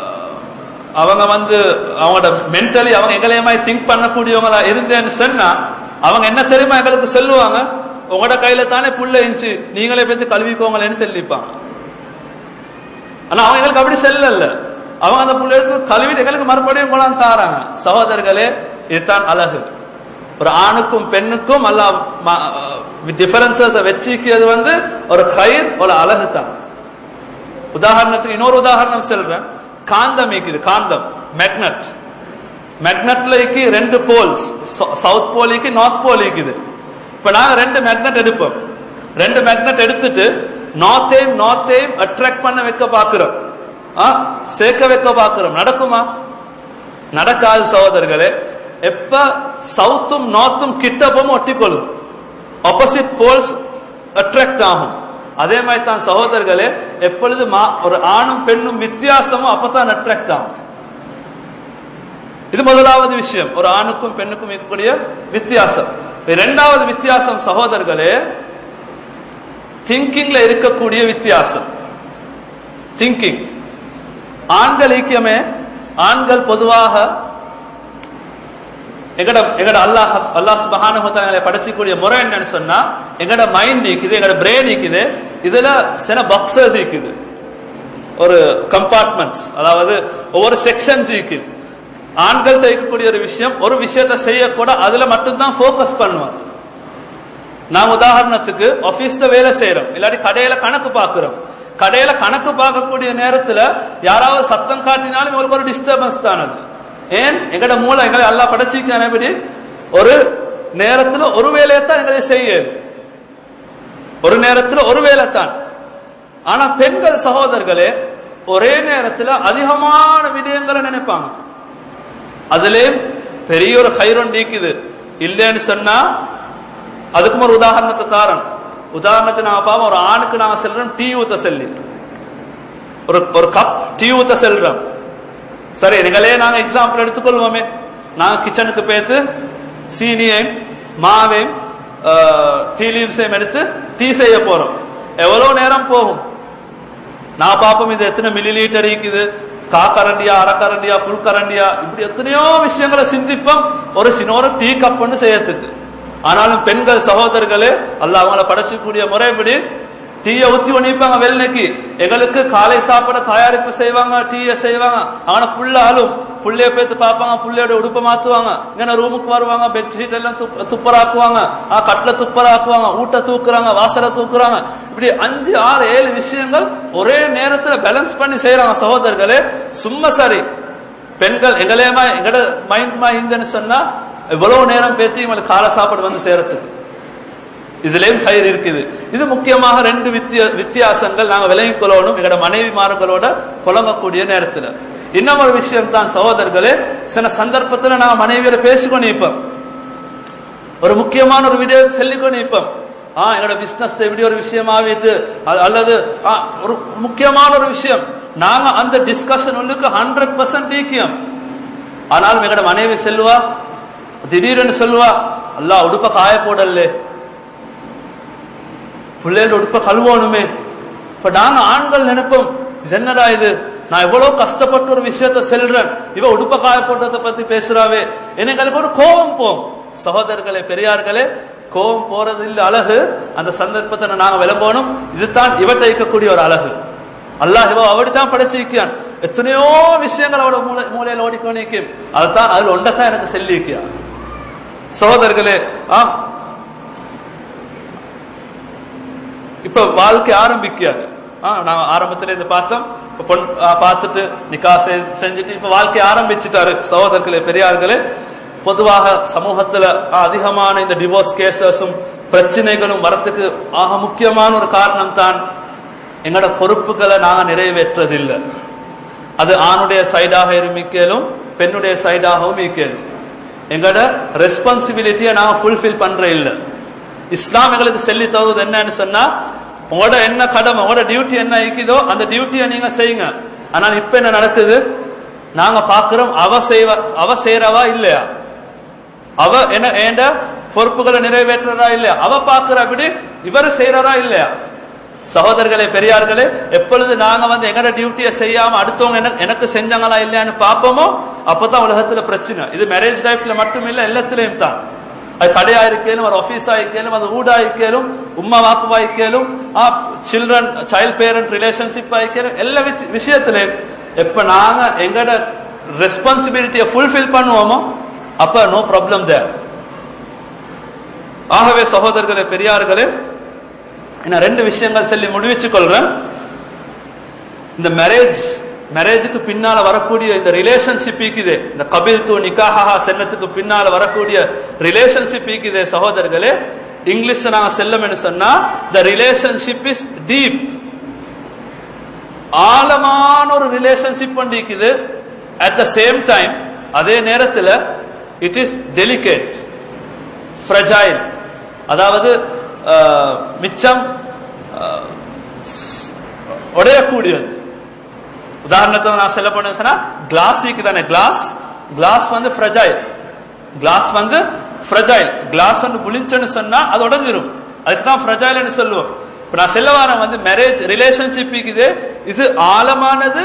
அவங்க வந்து அவங்களோட மென்டலி அவங்க எங்களையமாய் திங்க் பண்ணக்கூடியவங்களா இருந்தேன்னு சொன்னா அவங்க என்ன தெரியுமா எங்களுக்கு சொல்லுவாங்க உங்களோட கையில தானே புள்ள இருந்துச்சு நீங்களே பத்தி கழுவிக்கோங்களேன்னு சொல்லிப்பாங்க ஆனா அவங்க எங்களுக்கு அப்படி செல்லல அவங்க அந்த புள்ள எடுத்து கழுவிட்டு எங்களுக்கு மறுபடியும் கொண்டாந்து தாராங்க சகோதரர்களே இதுதான் அழகு ஒரு ஆணுக்கும் பெண்ணுக்கும் அல்ல டிஃபரன்சஸ் வச்சிக்கிறது வந்து ஒரு கயிர் ஒரு அழகு தான் உதாரணத்துக்கு இன்னொரு உதாரணம் சொல்றேன் காந்தம் இருக்குது காந்தம் மேக்னட் மேக்னட்ல இருக்கு ரெண்டு போல்ஸ் சவுத் போல் இருக்கு நார்த் போல் இருக்குது இப்ப நாங்க ரெண்டு மேக்னெட் எடுப்போம் ரெண்டு மேக்னெட் எடுத்துட்டு நார்த்தையும் நார்த்தையும் அட்ராக்ட் பண்ண வைக்க பாக்குறோம் ஆ, சேர்க்க வைக்க பாக்குறோம் நடக்குமா நடக்காது சகோதரர்களே எப்ப சவுத்தும் நார்த்தும் கிட்ட போகும் ஒட்டிக்கொள்ளும் ஆப்போசிட் போல்ஸ் அட்ராக்ட் ஆகும் அதே மாதிரி தான் சகோதரர்களே எப்பொழுது மா- ஒரு ஆணும் பெண்ணும் வித்தியாசமும் அப்பதான் அட்ராக்ட் ஆகும் இது முதலாவது விஷயம் ஒரு ஆணுக்கும் பெண்ணுக்கும் இருக்கக்கூடிய வித்தியாசம் இரண்டாவது வித்தியாசம் சகோதரர்களே திங்கிங்ல இருக்கக்கூடிய வித்தியாசம் திங்கிங் ஆண்கள் ஐக்கியமே ஆண்கள் பொதுவாக எங்கட எங்கட அல்லாஹ் அல்லாஹ் சுபஹானஹு வ தஆலா படைச்சக்கூடிய முறை என்னன்னு சொன்னா எங்கட மைண்ட் இருக்குது எங்கட பிரெயின் இருக்குது இதுல சில பாக்ஸஸ் இருக்குது ஒரு கம்பார்ட்மெண்ட்ஸ் அதாவது ஒவ்வொரு செக்ஷன்ஸ் இருக்குது ஆண்கள் இருக்கக்கூடிய ஒரு விஷயம் ஒரு விஷயத்தை செய்யக்கூட அதுல மட்டும்தான் ஃபோக்கஸ் பண்ணுவாங்க நான் உதாரணத்துக்கு ஆபீஸ்ல வேலை செய்யறோம் இல்லாட்டி கடையில கணக்கு பாக்குறோம் கடையில கணக்கு பார்க்கக்கூடிய நேரத்துல யாராவது சத்தம் காட்டினாலும் இவங்களுக்கு ஒரு டிஸ்டர்பன்ஸ் தான் அது ஏன் எங்கட மூளை எங்களை எல்லாம் படைச்சிக்கான எப்படி ஒரு நேரத்துல ஒரு வேலையை தான் எங்களை செய்யுது ஒரு நேரத்துல ஒரு வேலை தான் ஆனா பெண்கள் சகோதரர்களே ஒரே நேரத்துல அதிகமான விடயங்களை நினைப்பாங்க அதுலயும் பெரிய ஒரு ஹைரோன் நீக்குது இல்லைன்னு சொன்னா அதுக்கும் ஒரு உதாரணத்தை தாரன் உதாரணத்தை நாம பாவம் ஒரு ஆணுக்கு நாம செல்றோம் டீ ஊத்த செல்லி ஒரு ஒரு கப் டீ ஊத்த செல்றோம் சரி நீங்களே நாங்க எக்ஸாம்பிள் எடுத்துக்கொள்வோமே நாங்க கிச்சனுக்கு பேத்து சீனியையும் மாவையும் டீ லீவ்ஸையும் எடுத்து டீ செய்ய போறோம் எவ்வளவு நேரம் போகும் நான் பார்ப்போம் இது எத்தனை மில்லி லிட்டர் இருக்குது கா கரண்டியா அரை கரண்டியா ஃபுல் கரண்டியா இப்படி எத்தனையோ விஷயங்களை சிந்திப்போம் ஒரு சின்னோர டீ கப்னு செய்யறதுக்கு ஆனாலும் பெண்கள் சகோதரர்களே அல்லாஹ் அவங்கள படைச்சக்கூடிய முறைப்படி டீயை ஊத்தி ஒணிப்பாங்க வெள்ளனைக்கு எங்களுக்கு காலை சாப்பிட தயாரிப்பு செய்வாங்க டீயை செய்வாங்க ஆனா புள்ள ஆளும் புள்ளைய பேத்து பார்ப்பாங்க புள்ளையோட உடுப்ப மாத்துவாங்க இங்க ரூமுக்கு வருவாங்க பெட்ஷீட் எல்லாம் துப்- துப்பராக்குவாங்க ஆ, கட்டில துப்பராக்குவாங்க ஊட்ட தூக்குறாங்க வாசலை தூக்குறாங்க இப்படி அஞ்சு ஆறு ஏழு விஷயங்கள் ஒரே நேரத்துல பேலன்ஸ் பண்ணி செய்யறாங்க சகோதரர்களே சும்மா சரி பெண்கள் எங்களையமா எங்கட மைண்ட் மா இருந்துன்னு சொன்னா எவ்வளவு நேரம் பேத்தி இவங்களுக்கு காலை சாப்பாடு வந்து சேரத்துக்கு இதுலயும் கயிறு இருக்குது இது முக்கியமாக ரெண்டு வித்திய வித்தியாசங்கள் நாங்க விலகிக் கொள்ளணும் எங்களோட மனைவிமார்களோட புலங்கக்கூடிய நேரத்துல இன்னும் ஒரு விஷயம் தான் சகோதரர்களே சில சந்தர்ப்பத்துல நாங்க மனைவியோட பேசிக்கொண்டு இப்போம் ஒரு முக்கியமான ஒரு வீடியோ சொல்லிக்கொண்டு இப்போம் ஆ என்னோட பிசினஸ் இப்படி ஒரு விஷயம் ஆவிட்டு அ- அல்லது ஆ, ஒரு முக்கியமான ஒரு விஷயம் நாங்க அந்த டிஸ்கஷன் உள்ளுக்கு ஹண்ட்ரட் பர்சன்ட் ஈக்கியம் ஆனாலும் எங்கட மனைவி செல்வா திடீர்னு சொல்லுவா அல்லாஹ் உடுப்ப காய போடல்லே பிள்ளைகளோட உடுப்ப கழுவணுமே இப்ப நாங்க ஆண்கள் நினைப்போம் இது என்னடா இது நான் எவ்வளவு கஷ்டப்பட்டு ஒரு விஷயத்த செல்றேன் இவ உடுப்ப காய போட்டதை பத்தி பேசுறாவே எனக்கு ஒரு கோபம் போம் சகோதரர்களே பெரியார்களே கோபம் போறது இல்ல அழகு அந்த சந்தர்ப்பத்தை நாங்க விளங்கணும் இதுதான் இவற்றை இருக்கக்கூடிய ஒரு அழகு அல்லாஹ் இவ அப்படித்தான் படைச்சிருக்கான் எத்தனையோ விஷயங்கள் அவட மூளை மூலையில ஓடிக்கொண்டிருக்கும் அதைத்தான் அதுல ஒன்றத்தான் எனக்கு செல்லிருக்கியான் சகோதரர்களே ஆ இப்ப வாழ்க்கை ஆரம்பிக்காது ஆ, நான் ஆரம்பத்துல இருந்து பார்த்தோம் இப்ப பொன் ஆ, பார்த்துட்டு நிக்கா செ- செஞ்சுட்டு இப்ப வாழ்க்கை ஆரம்பிச்சுட்டாரு சகோதரர்களே பெரியார்களே பொதுவாக சமூகத்துல ஆ, அதிகமான இந்த டிவோர்ஸ் கேசஸும் பிரச்சனைகளும் வரத்துக்கு ஆக முக்கியமான ஒரு காரணம் தான் எங்களோட பொறுப்புகளை நாங்க நிறைவேற்றதில்லை அது ஆணுடைய சைடாக இருமிக்கலும் பெண்ணுடைய சைடாகவும் இருக்கலும் எங்களோட ரெஸ்பான்சிபிலிட்டியை நாங்க ஃபுல்ஃபில் பண்ற இல்ல இஸ்லாம் எங்களுக்கு சொல்லி தருவது என்னன்னு சொன்னா உங்களோட என்ன கடமை உங்களோட டியூட்டி என்ன இருக்குதோ அந்த டியூட்டியை நீங்க செய்யுங்க ஆனால் இப்ப என்ன நடக்குது நாங்க பாக்குறோம் அவ செய்வ அவ செய்யறவா இல்லையா அவ என்ன ஏண்ட பொறுப்புகளை நிறைவேற்றுறா இல்லையா அவ பாக்குறா அப்படி இவர் செய்யறா இல்லையா சகோதரர்களே பெரியார்களே எப்பொழுது நாங்க வந்து எங்கட டியூட்டியை செய்யாம அடுத்தவங்க எனக்கு- எனக்கு செஞ்சாங்களா இல்லையான்னு பார்ப்போமோ அப்பதான் உலகத்துல பிரச்சனை இது மேரேஜ் லைஃப்ல மட்டும் இல்ல எல்லாத்திலையும் தான் அது கடையா இருக்கேலும் ஒரு ஆபீஸா இருக்கேலும் அது ஊடா இருக்கேலும் உம்மா வாக்குவா இருக்கேலும் சில்ட்ரன் சைல்ட் பேரண்ட் ரிலேஷன்ஷிப் ஆயிக்கேலும் எல்லா விஷ- விஷயத்திலையும் எப்ப நாங்க எங்கட ரெஸ்பான்சிபிலிட்டியை ஃபுல்ஃபில் பண்ணுவோமோ அப்ப நோ ப்ராப்ளம் தேர் ஆகவே சகோதரர்களே பெரியார்களே நான் ரெண்டு விஷயங்கள் சொல்லி முடிவிச்சு கொள்றேன் இந்த மேரேஜ் மேரேஜுக்கு பின்னால வரக்கூடிய இந்த ரிலேஷன்ஷிப் இருக்குது இந்த கபில் தூ நிக்காஹா சென்னத்துக்கு பின்னால வரக்கூடிய ரிலேஷன்ஷிப் இருக்குது சகோதரர்களே இங்கிலீஷ் நாங்க செல்லம் சொன்னா த ரிலேஷன்ஷிப் இஸ் டீப் ஆழமான ஒரு ரிலேஷன்ஷிப் இருக்குது அட் த சேம் டைம் அதே நேரத்தில் இட் இஸ் டெலிகேட் ஃப்ரஜைல் அதாவது அஹ், மிச்சம் அஹ், ஸ்- உடையக்கூடியது உதாரணத்துக்கு நான் சொல்ல போனேன் சொன்னா கிளாஸுக்கு தானே கிளாஸ் கிளாஸ் வந்து ஃப்ரஜைல் கிளாஸ் வந்து ஃப்ரஜைல் கிளாஸ் வந்து புளிஞ்சன்னு சொன்னா அது உடைஞ்சிரும் அதுக்கு தான் ஃப்ரஜைல்னு சொல்லுவோம் இப்ப நான் செல்ல வாரம் வந்து மேரேஜ் ரிலேஷன்ஷிப் இது இது ஆழமானது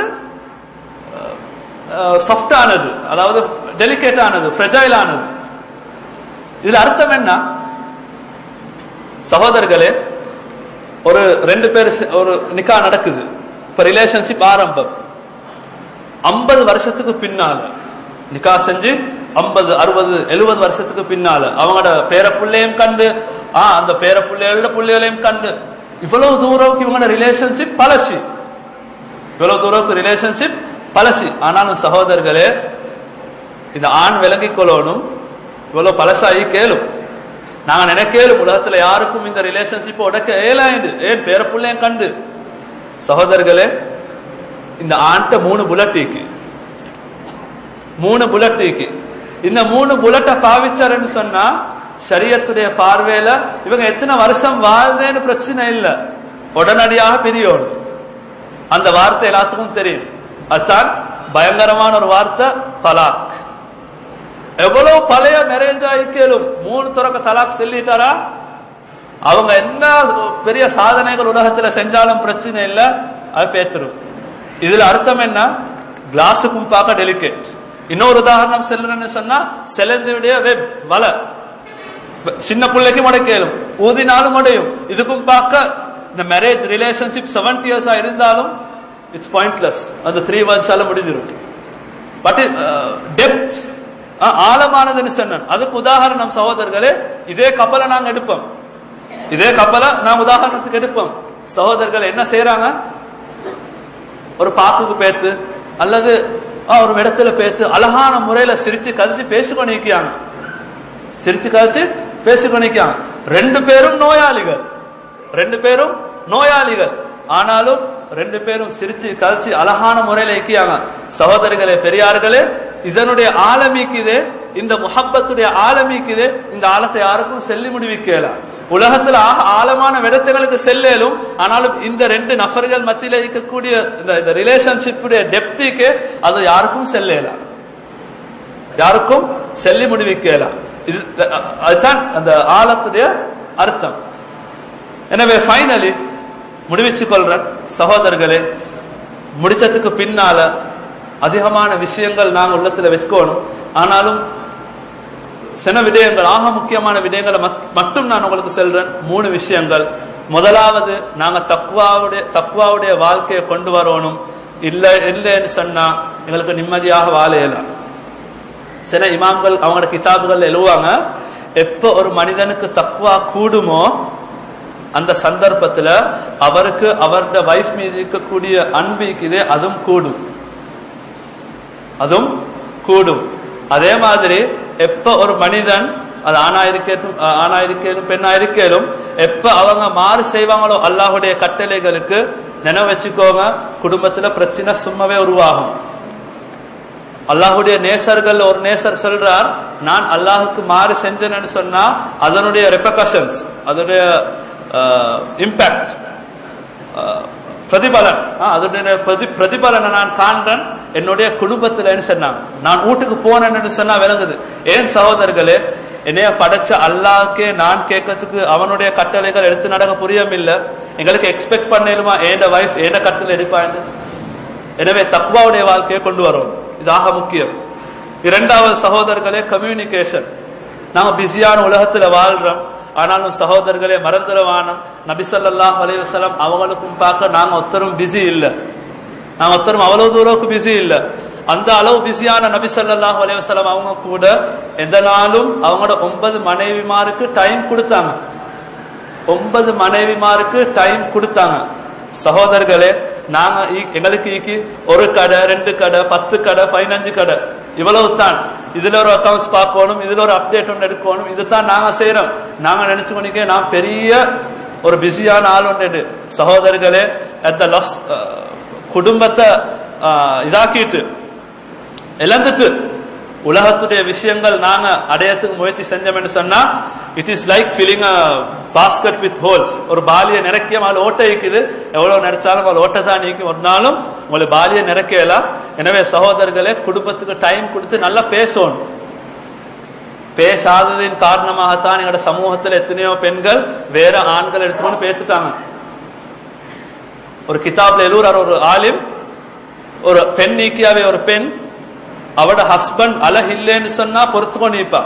சாஃப்ட் ஆனது அதாவது டெலிகேட் ஆனது ஃப்ரெஜைல் ஆனது இதுல அர்த்தம் என்ன சகோதரர்களே ஒரு ரெண்டு பேர் சே- ஒரு நிக்கா நடக்குது இப்ப ரிலேஷன்ஷிப் ஆரம்பம் ஐம்பது வருஷத்துக்கு பின்னால நிக்கா செஞ்சு ஐம்பது அறுபது எழுபது வருஷத்துக்கு பின்னால அவங்களோட பேர புள்ளையும் கண்டு ஆ அந்த பேர புள்ளைகளோட புள்ளைகளையும் கண்டு இவ்வளவு தூரவுக்கு இவங்களோட ரிலேஷன்ஷிப் பழசி இவ்வளவு தூரத்துக்கு ரிலேஷன்ஷிப் பழசி ஆனாலும் சகோதரர்களே இந்த ஆண் விளங்கிக் கொள்ளணும் இவ்வளவு பழசாகி கேளும் நாங்க நினைக்கலும் உலகத்துல யாருக்கும் இந்த ரிலேஷன்ஷிப் உடைக்க ஏலாயுது ஏன் பேர பிள்ளையும் கண்டு சகோதரர்களே இந்த ஆண்ட மூணு புல்லட் இருக்கு மூணு புல்லட் இருக்கு இந்த மூணு புல்லட்டை பாவிச்சாருன்னு சொன்னா சரியத்துடைய பார்வையில இவங்க எத்தனை வருஷம் வாழ்ந்தேன்னு பிரச்சனை இல்ல உடனடியாக பிரியோடும் அந்த வார்த்தை எல்லாத்துக்கும் தெரியும் அதுதான் பயங்கரமான ஒரு வார்த்தை தலாக் எவ்வளவு பழைய மேரேஜ் ஆயிக்கலும் மூணு துறக்க தலாக் சொல்லிட்டாரா அவங்க என்ன பெரிய சாதனைகள் உலகத்துல செஞ்சாலும் பிரச்சனை இல்ல அது பேத்துரும் இதுல அர்த்தம் என்ன கிளாஸுக்கும் பார்க்க டெலிகேட் இன்னொரு உதாரணம் செல்லுன்னு சொன்னா செலந்துடைய வெப் வலை சின்ன பிள்ளைக்கு முடைக்கலும் ஊதினாலும் முடையும் இதுக்கும் பார்க்க இந்த மேரேஜ் ரிலேஷன்ஷிப் செவன்டி இயர்ஸா இருந்தாலும் இட்ஸ் பாயிண்ட்லெஸ் அந்த த்ரீ மந்த்ஸால முடிஞ்சிடும் பட் டெப்த் ஆழமானதுன்னு சொன்னேன் அதுக்கு உதாரணம் சகோதரர்களே இதே கப்பலை நாங்க எடுப்போம் இதே கப்பலை நான் உதாரணத்துக்கு எடுப்போம் சகோதரர்கள் என்ன செய்யறாங்க ஒரு பாக்குக்கு பேத்து அல்லது ஆ, ஒரு இடத்துல பேத்து அழகான முறையில சிரிச்சு கழிச்சு பேசிக்கொண்டு நிற்கிறாங்க சிரிச்சு கழிச்சு பேசிக்கொண்டு நிற்கிறாங்க ரெண்டு பேரும் நோயாளிகள் ரெண்டு பேரும் நோயாளிகள் ஆனாலும் ரெண்டு பேரும் சிரிச்சு கழிச்சு அழகான முறையில இக்கியாங்க சகோதரிகளே பெரியார்களே இதனுடைய ஆழமிக்குது இந்த முஹப்பத்துடைய ஆழமிக்குது இந்த ஆழத்தை யாருக்கும் செல்லி முடிவிக்கல உலகத்துல ஆக ஆழமான விடத்துகளுக்கு செல்லேலும் ஆனாலும் இந்த ரெண்டு நபர்கள் மத்தியில இருக்கக்கூடிய இந்த இந்த ரிலேஷன்ஷிப்புடைய டெப்திக்கு அது யாருக்கும் செல்லலாம் யாருக்கும் செல்லி முடிவிக்கலாம் இது அதுதான் அந்த ஆழத்துடைய அர்த்தம் எனவே ஃபைனலி முடிவிச்சு கொள்றேன் சகோதரர்களே முடிச்சதுக்கு பின்னால அதிகமான விஷயங்கள் நாங்க உள்ளத்துல வச்சுக்கணும் ஆனாலும் சில விடயங்கள் ஆக முக்கியமான விடயங்களை மத்- மட்டும் நான் உங்களுக்கு சொல்றேன் மூணு விஷயங்கள் முதலாவது நாங்க தக்குவாவுடைய தக்குவாவுடைய வாழ்க்கையை கொண்டு வரணும் இல்ல இல்லைன்னு சொன்னா எங்களுக்கு நிம்மதியாக வாழ இயலாம் சில இமாம்கள் அவங்களோட கிதாபுகள் எழுதுவாங்க எப்ப ஒரு மனிதனுக்கு தக்குவா கூடுமோ அந்த சந்தர்ப்பத்துல அவருக்கு அவருடைய வைஃப் மீது இருக்கக்கூடிய அன்பு இருக்குது அதுவும் கூடும் அதுவும் கூடும் அதே மாதிரி எப்ப ஒரு மனிதன் அது ஆணா இருக்கட்டும் அஹ் ஆணா இருக்கேனும் பெண்ணா இருக்கேனும் எப்ப அவங்க மாறு செய்வாங்களோ அல்லாஹுடைய கட்டளைகளுக்கு நினைவு வச்சுக்கோங்க குடும்பத்துல பிரச்சனை சும்மாவே உருவாகும் அல்லாஹுடைய நேசர்கள் ஒரு நேசர் சொல்றார் நான் அல்லாஹுக்கு மாறு செஞ்சேன்னு சொன்னா அதனுடைய ரெப்பகஷன்ஸ் அதனுடைய இம்பாக்ட் பிரதிபலன் ஆ, அதனுடைய பிரதி பிரதிபலனை நான் காண்றேன் என்னுடைய குடும்பத்தில்னு சொன்னாங்க நான் வீட்டுக்கு போனேன்னு சொன்னா விளங்குது ஏன் சகோதரர்களே என்னைய படைச்ச அல்லாஹ்க்கே நான் கேட்கறதுக்கு அவனுடைய கட்டளைகள் எடுத்து நடக்க புரியமில்ல எங்களுக்கு எக்ஸ்பெக்ட் பண்ணலுமா ஏண்ட வைஃப் ஏண்ட கட்டளை எடுப்பான்னு எனவே தக்வாவுடைய வாழ்க்கையை கொண்டு வரோம் இது ஆக முக்கியம் இரண்டாவது சகோதரர்களே கம்யூனிகேஷன் நாம பிஸியான உலகத்துல வாழ்றோம் ஆனாலும் சகோதரர்களே மறந்துடவானம் நபி ஸல்லல்லாஹு அலைஹி வஸல்லம் அவங்களுக்கும் பார்க்க நாங்க ஒத்தரும் பிஸி இல்ல நாங்க ஒத்தரும் அவ்வளவு தூரத்துக்கு பிஸி இல்ல அந்த அளவு பிஸியான நபி ஸல்லல்லாஹு அலைஹி வஸல்லம் அவங்க கூட எந்த நாளும் அவங்களோட ஒன்பது மனைவிமாருக்கு டைம் கொடுத்தாங்க ஒன்பது மனைவிமாருக்கு டைம் கொடுத்தாங்க சகோதரர்களே நாங்க ஈ- எங்களுக்கு ஈக்கி ஒரு கடை ரெண்டு கடை பத்து கடை பதினஞ்சு கடை இவ்வளவு தான் இதுல ஒரு அக்கௌண்ட்ஸ் பார்க்கணும் இதுல ஒரு அப்டேட் ஒன்று எடுக்கணும் இதுதான் நாங்க செய்யறோம் நாங்க நினைச்சு கொண்டிருக்கேன் நான் பெரிய ஒரு பிஸியான ஆள் ஒன்று சகோதரர்களே at the loss அஹ், குடும்பத்தை அஹ், இதாக்கிட்டு இழந்துட்டு உலகத்துடைய விஷயங்கள் நாங்க அடையத்துக்கு முயற்சி செஞ்சோம்னு சொன்னா it is like filling a basket with holes ஒரு பாலிய நிறைக்க மேல ஓட்டை இருக்குது எவ்வளவு நிறைச்சாலும் அது ஓட்டை தான் நீக்கி ஒரு நாளும் உங்களுக்கு பாலிய நிறைக்கலாம் எனவே சகோதரர்களே குடும்பத்துக்கு டைம் கொடுத்து நல்லா பேசணும் பேசாததின் காரணமாகத்தான் எங்களோட சமூகத்துல எத்தனையோ பெண்கள் வேற ஆண்கள் எடுத்துக்கொண்டு பேசிட்டாங்க ஒரு கிதாப்ல எழுதுறார் ஒரு ஆலிம் ஒரு பெண் நீக்கியாவே ஒரு பெண் அவட ஹஸ்பண்ட் அழகில்லைன்னு சொன்னா பொறுத்துக்கொண்டு நிற்பா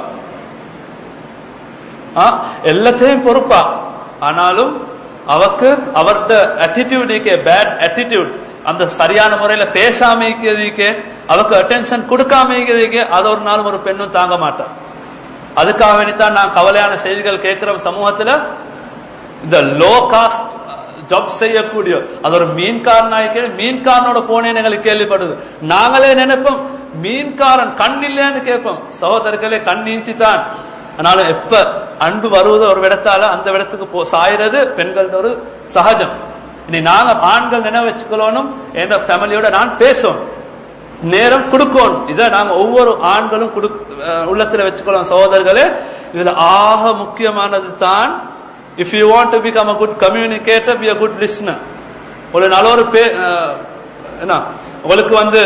ஆ, எல்லாத்தையும் பொறுப்பா ஆனாலும் அவக்கு அவர்த attitude பேட் attitude அந்த சரியான முறையில பேசாம இருக்கிறதுக்கே அவக்கு அட்டென்ஷன் கொடுக்காம இருக்கிறதுக்கே அது ஒரு நாள் ஒரு பெண்ணும் தாங்க மாட்டான் அதுக்காக வேண்டித்தான் நான் கவலையான செய்திகள் கேட்கிற சமூகத்துல இந்த லோ காஸ்ட் ஜாப் செய்யக்கூடிய அது ஒரு மீன்காரனாய்க்கு மீன்காரனோட போனேன்னு எங்களுக்கு கேள்விப்படுது நாங்களே நினைப்போம் மீன்காரன் கண் இல்லையான்னு கேட்போம் சகோதரர்களே கண் நீஞ்சித்தான் அதனால எப்ப அன்பு வருவது ஒரு இடத்தால அந்த இடத்துக்கு போ சாயறது பெண்கள் ஒரு சகஜம் இனி நாங்க ஆண்கள் நினைவு வச்சுக்கணும் என்ற ஃபேமிலியோட நான் பேசணும் நேரம் கொடுக்கணும் இதை நாங்க ஒவ்வொரு ஆண்களும் குடு அஹ் உள்ளத்துல வச்சுக்கணும் சகோதரர்களே இதுல ஆக முக்கியமானது தான் if you want to become a good communicator be a good listener ஒரு நல்ல ஒரு பே அஹ் என்ன உங்களுக்கு வந்து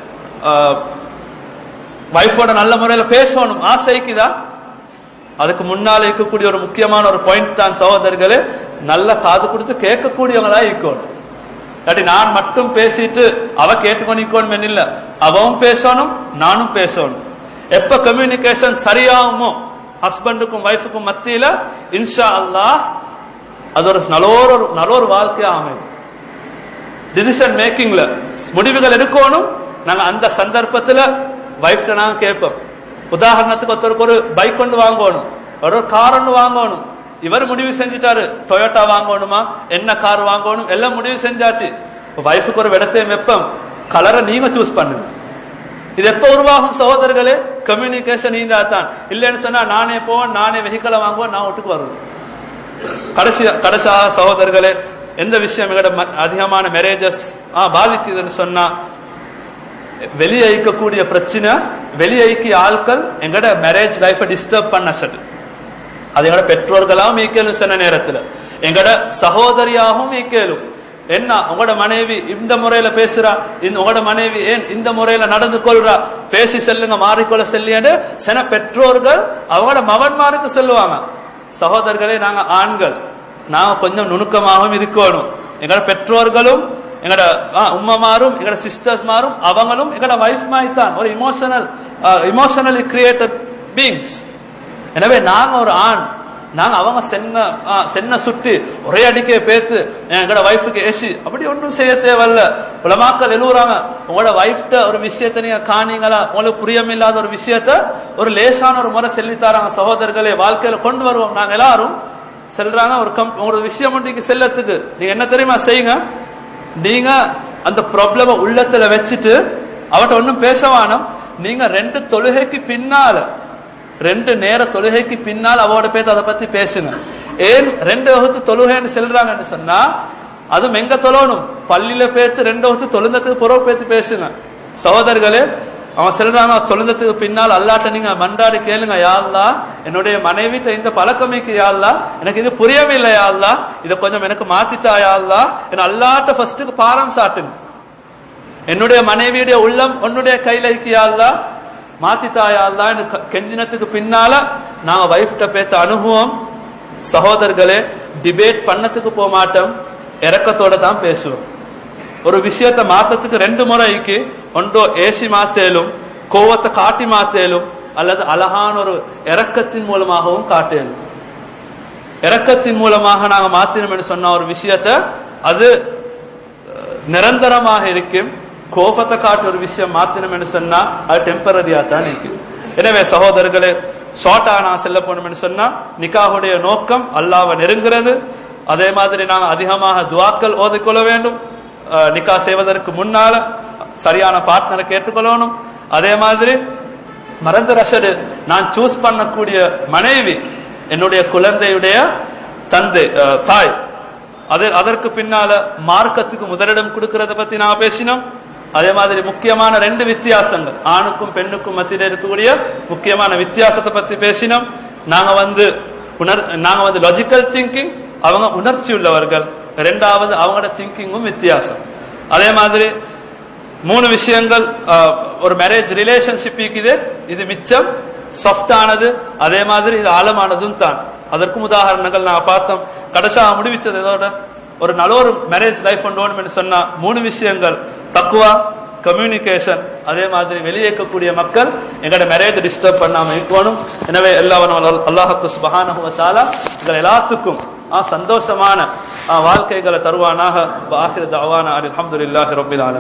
வைஃபோட நல்ல முறையில பேசணும் ஆசைக்குதா அதுக்கு முன்னால இருக்கக்கூடிய ஒரு முக்கியமான ஒரு பாயிண்ட் தான் சகோதரர்களே நல்ல காது கொடுத்து கேட்கக்கூடியவங்களா இருக்கணும் இல்லாட்டி நான் மட்டும் பேசிட்டு அவ கேட்டுக்கொண்டிக்கணும் இல்ல அவவும் பேசணும் நானும் பேசணும் எப்ப கம்யூனிகேஷன் சரியாகுமோ ஹஸ்பண்டுக்கும் ஒய்ஃபுக்கும் மத்தியில இன்ஷா அல்லாஹ் அது ஒரு நல்ல ஒரு நல்ல ஒரு வாழ்க்கையா அமையும் டிசிஷன் மேக்கிங்ல முடிவுகள் எடுக்கணும் நாங்க அந்த சந்தர்ப்பத்துல வைஃப்ட நாங்க கேட்போம் உதாரணத்துக்கு ஒருத்தருக்கு ஒரு பைக் கொண்டு வாங்கணும் ஒரு கார் ஒன்று வாங்கணும் இவர் முடிவு செஞ்சுட்டாரு டொயோட்டா வாங்கணுமா என்ன கார் வாங்கணும் எல்லாம் முடிவு செஞ்சாச்சு வைஃபுக்கு ஒரு விடத்தையும் வெப்பம் கலரை நீங்க சூஸ் பண்ணுங்க இது எப்ப உருவாகும் சகோதரர்களே கம்யூனிகேஷன் இருந்தா தான் இல்லைன்னு சொன்னா நானே போவேன் நானே வெஹிக்கலை வாங்குவேன் நான் வீட்டுக்கு வருவேன் கடைசி கடைசியாக சகோதரர்களே எந்த விஷயம் எங்கட ம- அதிகமான மேரேஜஸ் பாதிக்குதுன்னு சொன்னா வெளியே ஐக்கக்கூடிய பிரச்சனை வெளியே ஐக்கிய ஆட்கள் எங்கட மேரேஜ் லைஃபை டிஸ்டர்ப் பண்ண சட்டு அது எங்கட பெற்றோர்களாகவும் ஈக்கலும் சில நேரத்துல எங்கட சகோதரியாகவும் ஈக்கலும் என்ன உங்களோட மனைவி இந்த முறையில பேசுறா இந்த உங்களோட மனைவி ஏன் இந்த முறையில நடந்து கொள்றா பேசி செல்லுங்க மாறிக்கொள்ள செல்லியன்னு சில பெற்றோர்கள் அவங்களோட மகன்மாருக்கு சொல்லுவாங்க சகோதரர்களே நாங்க ஆண்கள் நாங்க கொஞ்சம் நுணுக்கமாகவும் இருக்கணும் எங்களோட பெற்றோர்களும் எங்களோட உம்மமாரும் எங்களோட சிஸ்டர்ஸ் மாரும் அவங்களும் எங்களோட வைஃப் மாதிரி தான் ஒரு இமோஷனல் இமோஷனலி கிரியேட்டட் பீங்ஸ் எனவே நாங்க ஒரு ஆண் நாங்க அவங்க சென்ன ஆ, சென்ன சுட்டி ஒரே அடிக்கே பேத்து எங்களோட வைஃபுக்கு ஏசி அப்படி ஒன்றும் செய்ய தேவையில்ல உலமாக்கள் எழுவுறாங்க உங்களோட வைஃப்ட ஒரு விஷயத்த நீங்க காணீங்களா உங்களுக்கு புரியமில்லாத ஒரு விஷயத்த ஒரு லேசான ஒரு முறை சொல்லித் தராங்க சகோதரர்களே வாழ்க்கையில கொண்டு வருவோம் நாங்க எல்லாரும் செல்றாங்க ஒரு கம் ஒரு விஷயம் ஒன்றைக்கு செல்லத்துக்கு நீங்க என்ன தெரியுமா செய்யுங்க நீங்க அந்த ப்ராப்ளம உள்ளத்துல வச்சுட்டு அவட்ட ஒன்னும் பேசவானம் நீங்க ரெண்டு தொழுகைக்கு பின்னால ரெண்டு நேர தொழுகைக்கு பின்னால் அவரோட பேச அதை பத்தி பேசுங்க ஏன் ரெண்டு வகுத்து தொழுகைன்னு செல்றாங்கன்னு சொன்னா அதுவும் எங்க தொழணும் பள்ளியில பேத்து ரெண்டு வகுத்து தொழுந்ததுக்கு புறவு பேத்து பேசுங்க சகோதரர்களே அவன் சொல்றாங்க தொழுந்ததுக்கு பின்னால் அல்லாட்ட நீங்க மண்டாடி கேளுங்க யாழ்லா என்னுடைய மனைவிட்ட இந்த பழக்கமைக்கு யாழ்லா எனக்கு இது புரியவில்லை யாழ்லா இதை கொஞ்சம் எனக்கு மாத்தித்தா யாழ்லா என் அல்லாட்ட ஃபர்ஸ்ட்டுக்கு பாரம் சாட்டுங்க என்னுடைய மனைவியுடைய உள்ளம் உன்னுடைய கையில இருக்கியாள்லா மாத்தித்தாயாள்லா கெஞ்சினத்துக்கு பின்னால நாங்க வைஃப்ட பேத்த அனுபவம் சகோதரர்களே டிபேட் பண்ணத்துக்கு போக மாட்டோம் இறக்கத்தோட தான் பேசுவோம் ஒரு விஷயத்த மாத்தத்துக்கு ரெண்டு முறைக்கு ஒன்றோ ஏசி மாத்தேலும் கோவத்தை காட்டி மாத்தேலும் அல்லது அழகான ஒரு இறக்கத்தின் மூலமாகவும் காட்டேலும் இறக்கத்தின் மூலமாக நாங்க மாத்தினோம் சொன்ன ஒரு விஷயத்த அது அஹ், நிரந்தரமாக இருக்கும் கோபத்தை காட்டு ஒரு விஷயம் மாத்தினோம்னு சொன்னா அது டெம்பரரியா தான் இருக்கும் எனவே சகோதரர்களே ஷார்ட்டா நான் செல்ல போனோம்னு சொன்னா நிக்காஹுடைய நோக்கம் அல்லாவை நெருங்குறது அதே மாதிரி நாங்க அதிகமாக துவாக்கள் ஓதிக்கொள்ள வேண்டும் அஹ், நிக்கா செய்வதற்கு முன்னால சரியான பார்ட்னரை கேட்டுக்கொள்ளணும் அதே மாதிரி மறந்த ரஷடு நான் சூஸ் பண்ணக்கூடிய மனைவி என்னுடைய குழந்தையுடைய தந்தை அஹ், தாய் அது அதற்கு பின்னால மார்க்கத்துக்கு முதலிடம் கொடுக்கறத பத்தி நான் பேசினோம் அதே மாதிரி முக்கியமான ரெண்டு வித்தியாசங்கள் ஆணுக்கும் பெண்ணுக்கும் மத்தியில் இருக்கக்கூடிய முக்கியமான வித்தியாசத்தை பத்தி பேசினோம் நாங்க வந்து உணர் நாங்க வந்து லாஜிக்கல் திங்கிங் அவங்க உணர்ச்சி உள்ளவர்கள் ரெண்டாவது அவங்களோட திங்கிங்கும் வித்தியாசம் அதே மாதிரி மூணு விஷயங்கள் அஹ், ஒரு மேரேஜ் ரிலேஷன்ஷிப் இருக்குது இது மிச்சம் சாஃப்ட் ஆனது அதே மாதிரி இது ஆழமானதும் தான் அதற்கும் உதாரணங்கள் நான் பார்த்தோம் கடைசியா முடிவிச்சது இதோட ஒரு நல்ல ஒரு மேரேஜ் லைஃப் ஒன்று சொன்னா மூணு விஷயங்கள் தக்குவா கம்யூனிகேஷன் அதே மாதிரி வெளியேற்கக்கூடிய மக்கள் எங்களோட மேரேஜ் டிஸ்டர்ப் பண்ணாம இருக்கணும் எனவே எல்லாரும் அல்லாஹு சுபஹானஹு வ தஆலா எங்கள் எல்லாத்துக்கும் ஆ, சந்தோஷமான ஆ, வாழ்க்கைகளை தருவானாக ஆஹிர தவானா அல்ஹம்துலில்லாஹி ரப்பில் ஆலமீன்